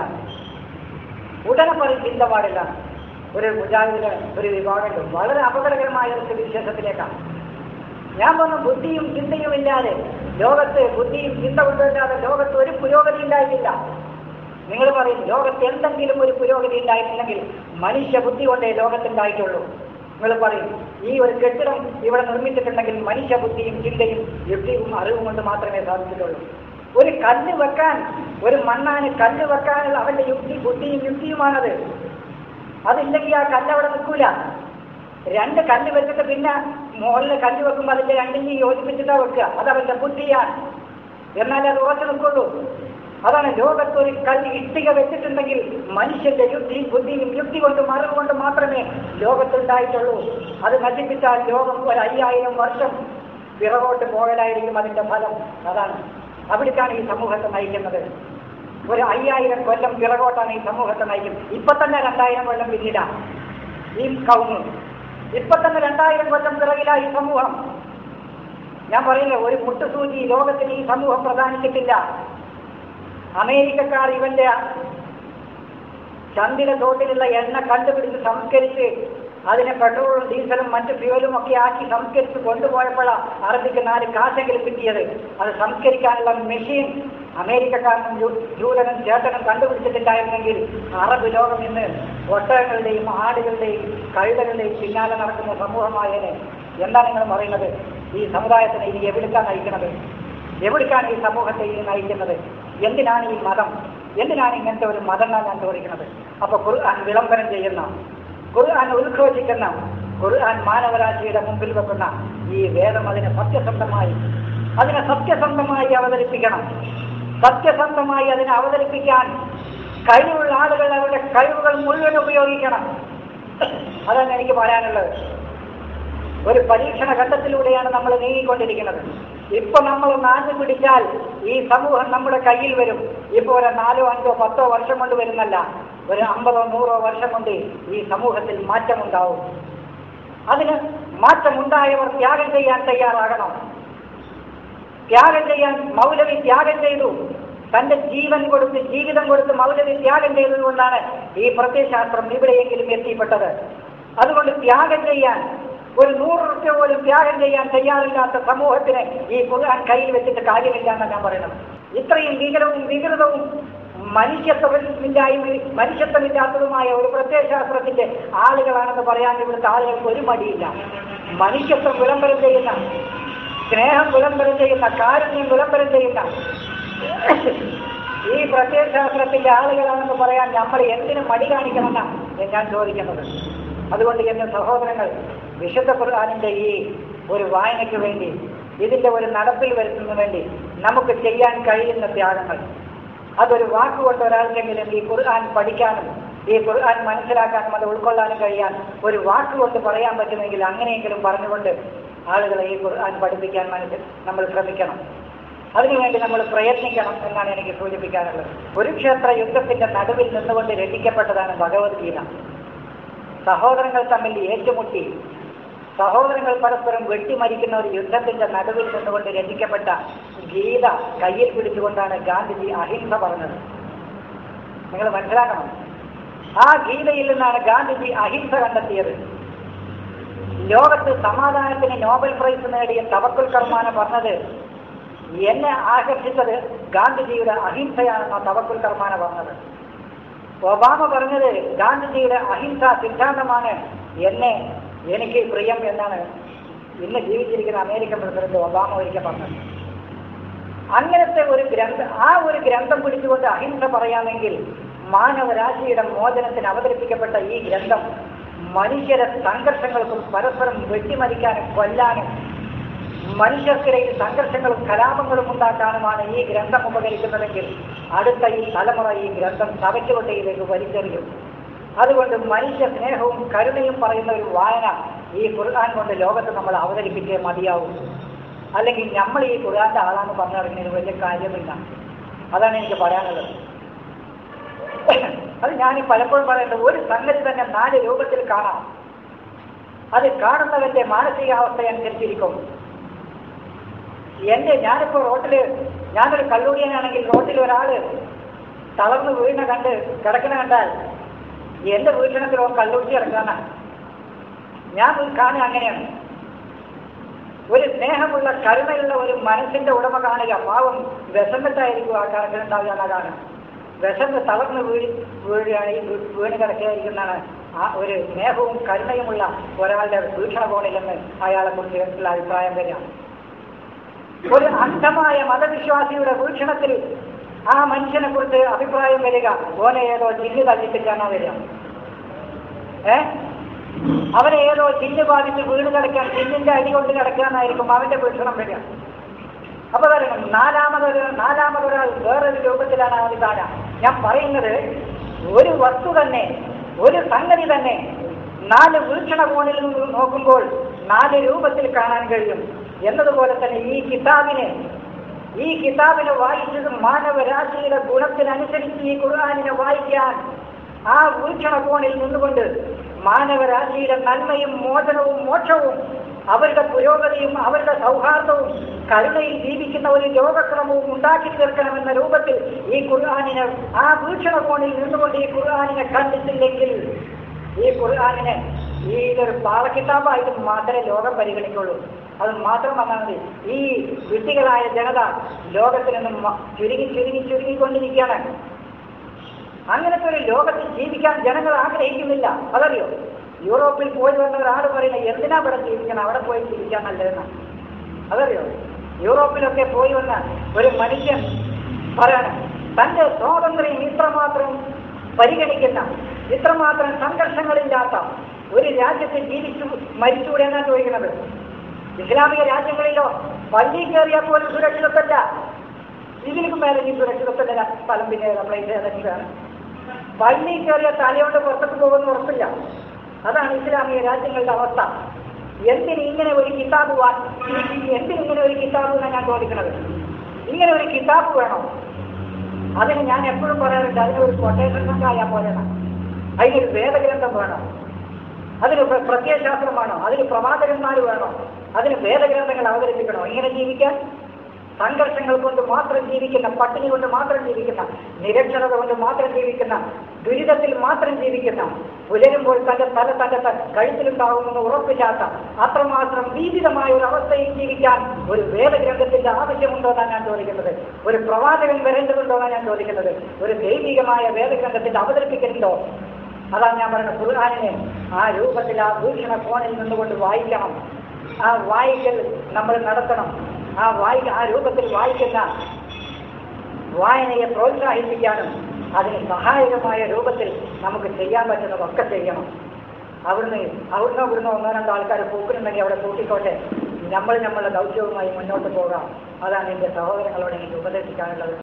ഉടനെ പറയും ചിന്ത പാടില്ല ഒരു മുജാഹിദിന് ഒരു വിഭാഗമുണ്ട് വളരെ അപകടകരമായ ഒരു വിശേഷത്തിലേക്കാണ് ഞാൻ പറഞ്ഞു ബുദ്ധിയും ചിന്തയും ഇല്ലാതെ ലോകത്ത് ബുദ്ധിയും ചിന്ത കൊണ്ടുവരാതെ ലോകത്ത് ഒരു പുരോഗതി ഉണ്ടായിട്ടില്ല നിങ്ങൾ പറയും ലോകത്ത് എന്തെങ്കിലും ഒരു പുരോഗതി ഉണ്ടായിട്ടില്ലെങ്കിൽ മനുഷ്യ ബുദ്ധി കൊണ്ടേ ലോകത്തുണ്ടായിട്ടുള്ളൂ നിങ്ങൾ പറയും ഈ ഒരു കെട്ടിടം ഇവിടെ നിർമ്മിച്ചിട്ടുണ്ടെങ്കിൽ മനുഷ്യ ബുദ്ധിയും ചിന്തയും യുക്തിയും അറിവും കൊണ്ട് മാത്രമേ സാധിച്ചിട്ടുള്ളൂ ഒരു കല്ല് വെക്കാൻ ഒരു മണ്ണാന് കല്ല് വെക്കാനുള്ള അവന്റെ യുക്തി ബുദ്ധിയും യുക്തിയുമാണത് അതില്ലെങ്കിൽ ആ കല്ല് അവിടെ നിൽക്കൂല രണ്ട് കല്ല് വെച്ചിട്ട് പിന്നെ മുകളിൽ കല്ല് വെക്കുമ്പോൾ അതിന്റെ രണ്ടിനെയും യോജിപ്പിച്ചിട്ടാ വെക്കുക അത് അവന്റെ ബുദ്ധിയാണ് എന്നാലേ അത് ഉറച്ചു നിൽക്കുള്ളൂ അതാണ് ലോകത്ത് ഒരു കല്ല് ഇഷ്ടിക വെച്ചിട്ടുണ്ടെങ്കിൽ മനുഷ്യന്റെ യുക്തിയും ബുദ്ധിയും യുക്തി കൊണ്ടും അറിവ് കൊണ്ടും മാത്രമേ ലോകത്തുണ്ടായിട്ടുള്ളൂ അത് നശിപ്പിച്ചാൽ ലോകം ഒരു അയ്യായിരം വർഷം പിറകോട്ട് പോകലായിരിക്കും അതിന്റെ ഫലം അതാണ് അവിടേക്കാണ് ഈ സമൂഹത്തെ നയിക്കുന്നത് ഒരു അയ്യായിരം കൊല്ലം പിറകോട്ടാണ് ഈ സമൂഹത്തെ നയിക്കുന്നത് ഇപ്പൊ തന്നെ രണ്ടായിരം കൊല്ലം പിന്നീടാ ഈ കൗന്ന് ഇപ്പൊ തന്നെ രണ്ടായിരം കൊല്ലം പിറകിലാ ഈ സമൂഹം ഞാൻ പറയുന്നത് ഒരു മുട്ടുസൂചി ലോകത്തിന് ഈ സമൂഹം പ്രധാനിച്ചിട്ടില്ല അമേരിക്കക്കാർ ഇവന്റെ ചന്ദ്ര തോട്ടിലുള്ള എണ്ണ കണ്ടുപിടിച്ച് സംസ്കരിച്ച് അതിനെ പെട്രോളും ഡീസലും മറ്റു ഫ്യൂവലും ഒക്കെ ആക്കി സംസ്കരിച്ച് കൊണ്ടുപോയപ്പോഴാണ് അറബിക്ക് നാല് കാശെങ്കിലും കിട്ടിയത് അത് സംസ്കരിക്കാനുള്ള മെഷീൻ അമേരിക്കക്കാരനും ജൂ- ജൂതനും ചേട്ടനും കണ്ടുപിടിച്ചിട്ടില്ലായിരുന്നെങ്കിൽ അറബ് ലോകം ഇന്ന് ഒട്ടകങ്ങളുടെയും ആടുകളുടെയും കഴുതകളുടെയും പിന്നാലെ നടക്കുന്ന സമൂഹമായേനെ എന്താണ് നിങ്ങൾ പറയുന്നത് ഈ സമുദായത്തിനെ ഇനി എവിടേക്കാണ് നയിക്കുന്നത് എവിടേക്കാണ് ഈ സമൂഹത്തെ ഇനി നയിക്കുന്നത് എന്തിനാണ് ഈ മതം എന്തിനാണ് ഇങ്ങനത്തെ ഒരു മതം എന്നാണ് ഞാൻ ചോദിക്കുന്നത് അപ്പൊ ഖുർആൻ വിളംബരം ചെയ്യുന്ന ഖുർആൻ ഉദ്ഘോഷിക്കുന്ന ഖുർആൻ മാനവരാശിയുടെ മുമ്പിൽ വെക്കുന്ന ഈ വേദം അതിനെ സത്യസന്ധമായി അതിനെ സത്യസന്ധമായി അവതരിപ്പിക്കണം സത്യസന്ധമായി അതിനെ അവതരിപ്പിക്കാൻ കഴിവുള്ള ആളുകൾ അവരുടെ കഴിവുകൾ മുഴുവൻ ഉപയോഗിക്കണം അതാണ് എനിക്ക് പറയാനുള്ളത് ഒരു പരീക്ഷണ ഘട്ടത്തിലൂടെയാണ് നമ്മൾ നീങ്ങിക്കൊണ്ടിരിക്കുന്നത് ഇപ്പൊ നമ്മൾ നാഞ്ഞു പിടിച്ചാൽ ഈ സമൂഹം നമ്മുടെ കയ്യിൽ വരും ഇപ്പൊ ഒരു നാലോ അഞ്ചോ പത്തോ വർഷം കൊണ്ട് വരുന്നല്ല ഒരു അമ്പതോ നൂറോ വർഷം കൊണ്ട് ഈ സമൂഹത്തിൽ മാറ്റമുണ്ടാവും അതിന് മാറ്റമുണ്ടായവർ ത്യാഗം ചെയ്യാൻ തയ്യാറാകണം ത്യാഗം ചെയ്യാൻ മൗലവി ത്യാഗം ചെയ്തു തന്റെ ജീവൻ കൊടുത്ത് ജീവിതം കൊടുത്ത് മൗലവി ത്യാഗം ചെയ്തതുകൊണ്ടാണ് ഈ പ്രത്യയശാസ്ത്രം ഇവിടെയെങ്കിലും എത്തിപ്പെട്ടത് അതുകൊണ്ട് ത്യാഗം ചെയ്യാൻ ഒരു നൂറ് റുപ്യ പോലും ത്യാഗം ചെയ്യാൻ തയ്യാറില്ലാത്ത സമൂഹത്തിന് ഈ ഖുർആൻ കയ്യിൽ വെച്ചിട്ട് കാര്യമില്ല എന്നാണ് ഞാൻ പറയുന്നത് ഇത്രയും ഭീകരവും വികൃതവും മനുഷ്യത്വമില്ലായ്മ മനുഷ്യത്വമില്ലാത്തതുമായ ഒരു പ്രത്യയശാസ്ത്രത്തിന്റെ ആളുകളാണെന്ന് പറയാൻ ഇവിടുത്തെ ആളുകൾക്ക് ഒരു മടിയില്ല മനുഷ്യത്വം വിളംബരം ചെയ്യുന്ന സ്നേഹം വിളംബരം ചെയ്യുന്ന കാരുണ്യം വിളംബരം ചെയ്യുന്ന ഈ പ്രത്യയശാസ്ത്രത്തിന്റെ ആളുകളാണെന്ന് പറയാൻ നമ്മൾ എന്തിനു മടി കാണിക്കണമെന്നാണ് ഞാൻ ചോദിക്കുന്നത് അതുകൊണ്ട് എന്റെ സഹോദരങ്ങൾ വിശുദ്ധ ഖുർആാനിന്റെ ഈ ഒരു വായനയ്ക്ക് വേണ്ടി ഇതിന്റെ ഒരു നടപ്പിൽ വരുത്തുന്നതിന് വേണ്ടി നമുക്ക് ചെയ്യാൻ കഴിയുന്ന ത്യാഗങ്ങൾ അതൊരു വാക്കുകൊണ്ട് ഒരാൾക്കെങ്കിലും ഈ ഖുർആൻ പഠിക്കാനും ഈ ഖുർആൻ മനസ്സിലാക്കാനും അത് ഉൾക്കൊള്ളാനും കഴിയാൻ ഒരു വാക്കുകൊണ്ട് പറയാൻ പറ്റുമെങ്കിൽ അങ്ങനെയെങ്കിലും പറഞ്ഞുകൊണ്ട് ആളുകളെ ഈ ഖുർആൻ പഠിപ്പിക്കാൻ മനസ്സിൽ നമ്മൾ ശ്രമിക്കണം അതിനുവേണ്ടി നമ്മൾ പ്രയത്നിക്കണം എന്നാണ് എനിക്ക് സൂചിപ്പിക്കാനുള്ളത് കുരുക്ഷേത്ര യുദ്ധത്തിന്റെ നടുവിൽ നിന്നുകൊണ്ട് രക്ഷിക്കപ്പെട്ടതാണ് ഭഗവത്ഗീത സഹോദരങ്ങൾ തമ്മിൽ ഏറ്റുമുട്ടി സഹോദരങ്ങൾ പരസ്പരം വെട്ടിമരിക്കുന്ന ഒരു യുദ്ധത്തിന്റെ നടുവിൽ നിന്നുകൊണ്ട് രചിക്കപ്പെട്ട ഗീത കയ്യിൽ പിടിച്ചുകൊണ്ടാണ് ഗാന്ധിജി അഹിംസ പറഞ്ഞത് നിങ്ങൾ മനസ്സിലാക്കണം ആ ഗീതയിൽ നിന്നാണ് ഗാന്ധിജി അഹിംസ കണ്ടെത്തിയത് ലോകത്ത് സമാധാനത്തിന് നോബൽ പ്രൈസ് നേടിയ തവക്കുൽ കർമാന പറഞ്ഞത് എന്നെ ആകർഷിച്ചത് ഗാന്ധിജിയുടെ അഹിംസയാണെന്ന തവക്കുൽ കർമാന പറഞ്ഞത് ഒബാമ പറഞ്ഞത് ഗാന്ധിജിയുടെ അഹിംസ സിദ്ധാന്തമാണ് എന്നെ എനിക്ക് പ്രിയം എന്നാണ് ഇന്ന് ജീവിച്ചിരിക്കുന്ന അമേരിക്കൻ പ്രസിഡന്റ് ഒബാമ ഒരിക്കൽ പറഞ്ഞത് അങ്ങനത്തെ ഒരു ഗ്രന്ഥം ആ ഒരു ഗ്രന്ഥം പിടിച്ചുകൊണ്ട് അഹിംസ പറയാമെങ്കിൽ മാനവരാശിയുടെ മോചനത്തിന് അവതരിപ്പിക്കപ്പെട്ട ഈ ഗ്രന്ഥം മനുഷ്യരെ സംഘർഷങ്ങൾക്കും പരസ്പരം വെട്ടിമരിക്കാനും കൊല്ലാനും മനുഷ്യർക്കിടയിൽ സംഘർഷങ്ങളും കലാപങ്ങളും ഉണ്ടാക്കാനുമാണ് ഈ ഗ്രന്ഥം ഉപകരിക്കുന്നതെങ്കിൽ അടുത്ത ഈ തലമുറ ഈ ഗ്രന്ഥം തവയ്ക്കുകൊട്ടയിലേക്ക് വലിച്ചെറിയും അതുകൊണ്ട് മനുഷ്യ സ്നേഹവും കരുണയും പറയുന്ന ഒരു വായന ഈ ഖുർആൻ കൊണ്ട് ലോകത്ത് നമ്മൾ അവതരിപ്പിച്ചേ മതിയാവും അല്ലെങ്കിൽ നമ്മൾ ഈ ഖുർആന്റെ ആളാന്ന് പറഞ്ഞു നടക്കുന്നതിന് വലിയ കാര്യമില്ല അതാണ് എനിക്ക് പറയാനുള്ളത് അത് ഞാൻ പലപ്പോഴും പറയുന്നത് ഒരു സംഗതി തന്നെ നാല് രൂപത്തിൽ കാണാം അത് കാണുന്നവന്റെ മാനസികാവസ്ഥ അനുസരിച്ചിരിക്കും എന്റെ ഞാനിപ്പോ റോട്ടില് ഞാനൊരു കല്ലൂടിയനാണെങ്കിൽ റോട്ടിൽ ഒരാള് തളർന്ന് വീണ കണ്ട് കിടക്കണ കണ്ടാൽ എന്റെ വീക്ഷണത്തിൽ ഓ കല്ലൂട്ടി കിടക്കാന ഞാൻ കാണുക അങ്ങനെയാണ് ഒരു സ്നേഹമുള്ള കരുണയുള്ള ഒരു മനസ്സിന്റെ ഉടമ കാണുക പാവം വിശന്നിട്ടായിരിക്കും ആ കിടക്കുന്നുണ്ടാവുക എന്നാ കാണുക വിശന്ന് തളർന്ന് വീഴി വീഴുകയാണ് വീണ് കിടക്കുകയായിരിക്കുന്നതാണ് ആ ഒരു സ്നേഹവും കരുണയുമുള്ള ഒരാളുടെ വീക്ഷണകോണിലെന്ന് അയാളെ കുറിച്ചുള്ള അഭിപ്രായം വരികയാണ് ഒരു അന്ധമായ മതവിശ്വാസിയുടെ വീക്ഷണത്തിൽ ആ മനുഷ്യനെ കുറിച്ച് അഭിപ്രായം വരിക ഓനെ ഏതോ ജില്ല് തല്ലിപ്പിച്ചാണോ വരിക ഏ അവനെ ഏതോ ചില്ല് ബാധിച്ച് വീട് കിടക്കാൻ ചില്ലിന്റെ അടി കൊണ്ട് കിടക്കാന്നായിരിക്കും അവന്റെ വീക്ഷണം വരിക അപ്പൊ പറയണം നാലാമതൊരു നാലാമതൊരാൾ വേറൊരു രൂപത്തിലാണ് അവന് കാണാം ഞാൻ പറയുന്നത് ഒരു വസ്തു തന്നെ ഒരു സംഗതി തന്നെ നാല് വീക്ഷണകോണിൽ നിന്ന് നോക്കുമ്പോൾ നാല് രൂപത്തിൽ കാണാൻ കഴിയും എന്നതുപോലെ തന്നെ ഈ കിതാബിനെ ഈ കിതാബിനെ വായിച്ചത് മാനവരാശിയുടെ ഗുണത്തിനനുസരിച്ച് ഈ ഖുർആാനിനെ വായിക്കാൻ ആ വീക്ഷണകോണിൽ നിന്നുകൊണ്ട് മാനവരാശിയുടെ നന്മയും മോചനവും മോക്ഷവും അവരുടെ പുരോഗതിയും അവരുടെ സൗഹാർദ്ദവും കരുണയിൽ ജീവിക്കുന്ന ഒരു ലോകക്രമവും ഉണ്ടാക്കി തീർക്കണമെന്ന രൂപത്തിൽ ഈ ഖുർആാനിനെ ആ വീക്ഷണകോണിൽ നിന്നുകൊണ്ട് ഈ ഖുർആാനിനെ കണ്ടിട്ടില്ലെങ്കിൽ ഈ ഖുർആാനിനെ ഈ ഒരു പാളക്കിതാബായിട്ട് മാത്രമേ ലോകം പരിഗണിക്കുള്ളൂ അത് മാത്രം വന്നാൽ മതി ഈ വിട്ടികളായ ജനത ലോകത്തിൽ നിന്നും മ- ചുരുങ്ങി ചുരുങ്ങി ചുരുങ്ങിക്കൊണ്ടിരിക്കുകയാണ് അങ്ങനത്തെ ഒരു ലോകത്തിൽ ജീവിക്കാൻ ജനങ്ങൾ ആഗ്രഹിക്കുന്നില്ല അതറിയോ യൂറോപ്പിൽ പോയി വന്ന ഒരാൾ പറയുന്നത് എന്തിനാ ഇവിടെ ജീവിക്കണം അവിടെ പോയി ജീവിക്കാൻ നല്ലതെന്നാണ് അതറിയോ യൂറോപ്പിലൊക്കെ പോയി വന്ന ഒരു മനുഷ്യൻ പറയണം തന്റെ സ്വാതന്ത്ര്യം ഇത്രമാത്രം പരിഗണിക്കുന്ന ഇത്രമാത്രം സംഘർഷങ്ങളില്ലാത്ത ഒരു രാജ്യത്ത് ജീവിച്ചു മരിച്ചുകൂടെ എന്നാണ് ചോദിക്കുന്നത് ഇസ്ലാമിക രാജ്യങ്ങളിലോ പള്ളി കയറിയാൽ പോലും സുരക്ഷിതത്വല്ല ഇതിനും മേലെ ഈ സുരക്ഷിതത്വത്തിന്റെ സ്ഥലം പിന്നെ പ്ലേസ് ഏതെങ്കിലുമാണ് പള്ളി കയറിയ തലയോണ്ട് പുറത്തേക്ക് പോകുന്ന ഉറപ്പില്ല അതാണ് ഇസ്ലാമിക രാജ്യങ്ങളുടെ അവസ്ഥ എന്തിന് ഇങ്ങനെ ഒരു കിതാബ് വാ എന്തിന് ഇങ്ങനെ ഒരു കിതാബ് എന്നാണ് ഞാൻ ചോദിക്കുന്നത് ഇങ്ങനെ ഒരു കിതാബ് വേണോ അതിന് ഞാൻ എപ്പോഴും പറയാറുണ്ട് അതിനൊരു കൊട്ടേഷൻ സംഘായാൽ പോലെയാണ് അതിനൊരു വേദഗ്രന്ഥം വേണം അതിന് പ്ര- പ്രത്യയശാസ്ത്രമാണോ അതിന് പ്രവാചകന്മാർ വേണോ അതിന് വേദഗ്രന്ഥങ്ങൾ അവതരിപ്പിക്കണോ ഇങ്ങനെ ജീവിക്കാൻ സംഘർഷങ്ങൾ കൊണ്ട് മാത്രം ജീവിക്കുന്ന പട്ടിണി കൊണ്ട് മാത്രം ജീവിക്കുന്ന നിരക്ഷരത കൊണ്ട് മാത്രം ജീവിക്കുന്ന ദുരിതത്തിൽ മാത്രം ജീവിക്കുന്ന പുലരുമ്പോൾ തന്റെ തല തന്റെ ത- കഴുത്തിലുണ്ടാകുമെന്ന് ഉറപ്പില്ലാത്ത അത്രമാത്രം ഭീതിതമായ ഒരു അവസ്ഥയിൽ ജീവിക്കാൻ ഒരു വേദഗ്രന്ഥത്തിന്റെ ആവശ്യമുണ്ടോ എന്നാണ് ഞാൻ ചോദിക്കുന്നത് ഒരു പ്രവാചകൻ വരേണ്ടതുണ്ടോ എന്നാണ് ഞാൻ ചോദിക്കുന്നത് ഒരു ദൈവികമായ വേദഗ്രന്ഥത്തിന്റെ അവതരിപ്പിക്കലുണ്ടോ അതാണ് ഞാൻ പറയുന്നത് ഖുർആാനിനെ ആ രൂപത്തിൽ ആ ഭൂഷണ ഫോണിൽ നിന്നുകൊണ്ട് വായിക്കണം ആ വായിക്കൽ നമ്മൾ നടത്തണം ആ വായി ആ രൂപത്തിൽ വായിക്കുന്ന വായനയെ പ്രോത്സാഹിപ്പിക്കാനും അതിന് സഹായകമായ രൂപത്തിൽ നമുക്ക് ചെയ്യാൻ പറ്റുന്നതൊക്കെ ചെയ്യണം അവിടുന്ന് അവിടുന്ന് ഇവിടുന്ന് ഒന്നോ രണ്ടോ ആൾക്കാർ പൂക്കുന്നുണ്ടെങ്കിൽ അവിടെ പൂട്ടിക്കോട്ടെ നമ്മൾ നമ്മളുടെ ദൗത്യവുമായി മുന്നോട്ട് പോകാം അതാണ് എൻ്റെ സഹോദരങ്ങളോട് എനിക്ക് ഉപദേശിക്കാനുള്ളത്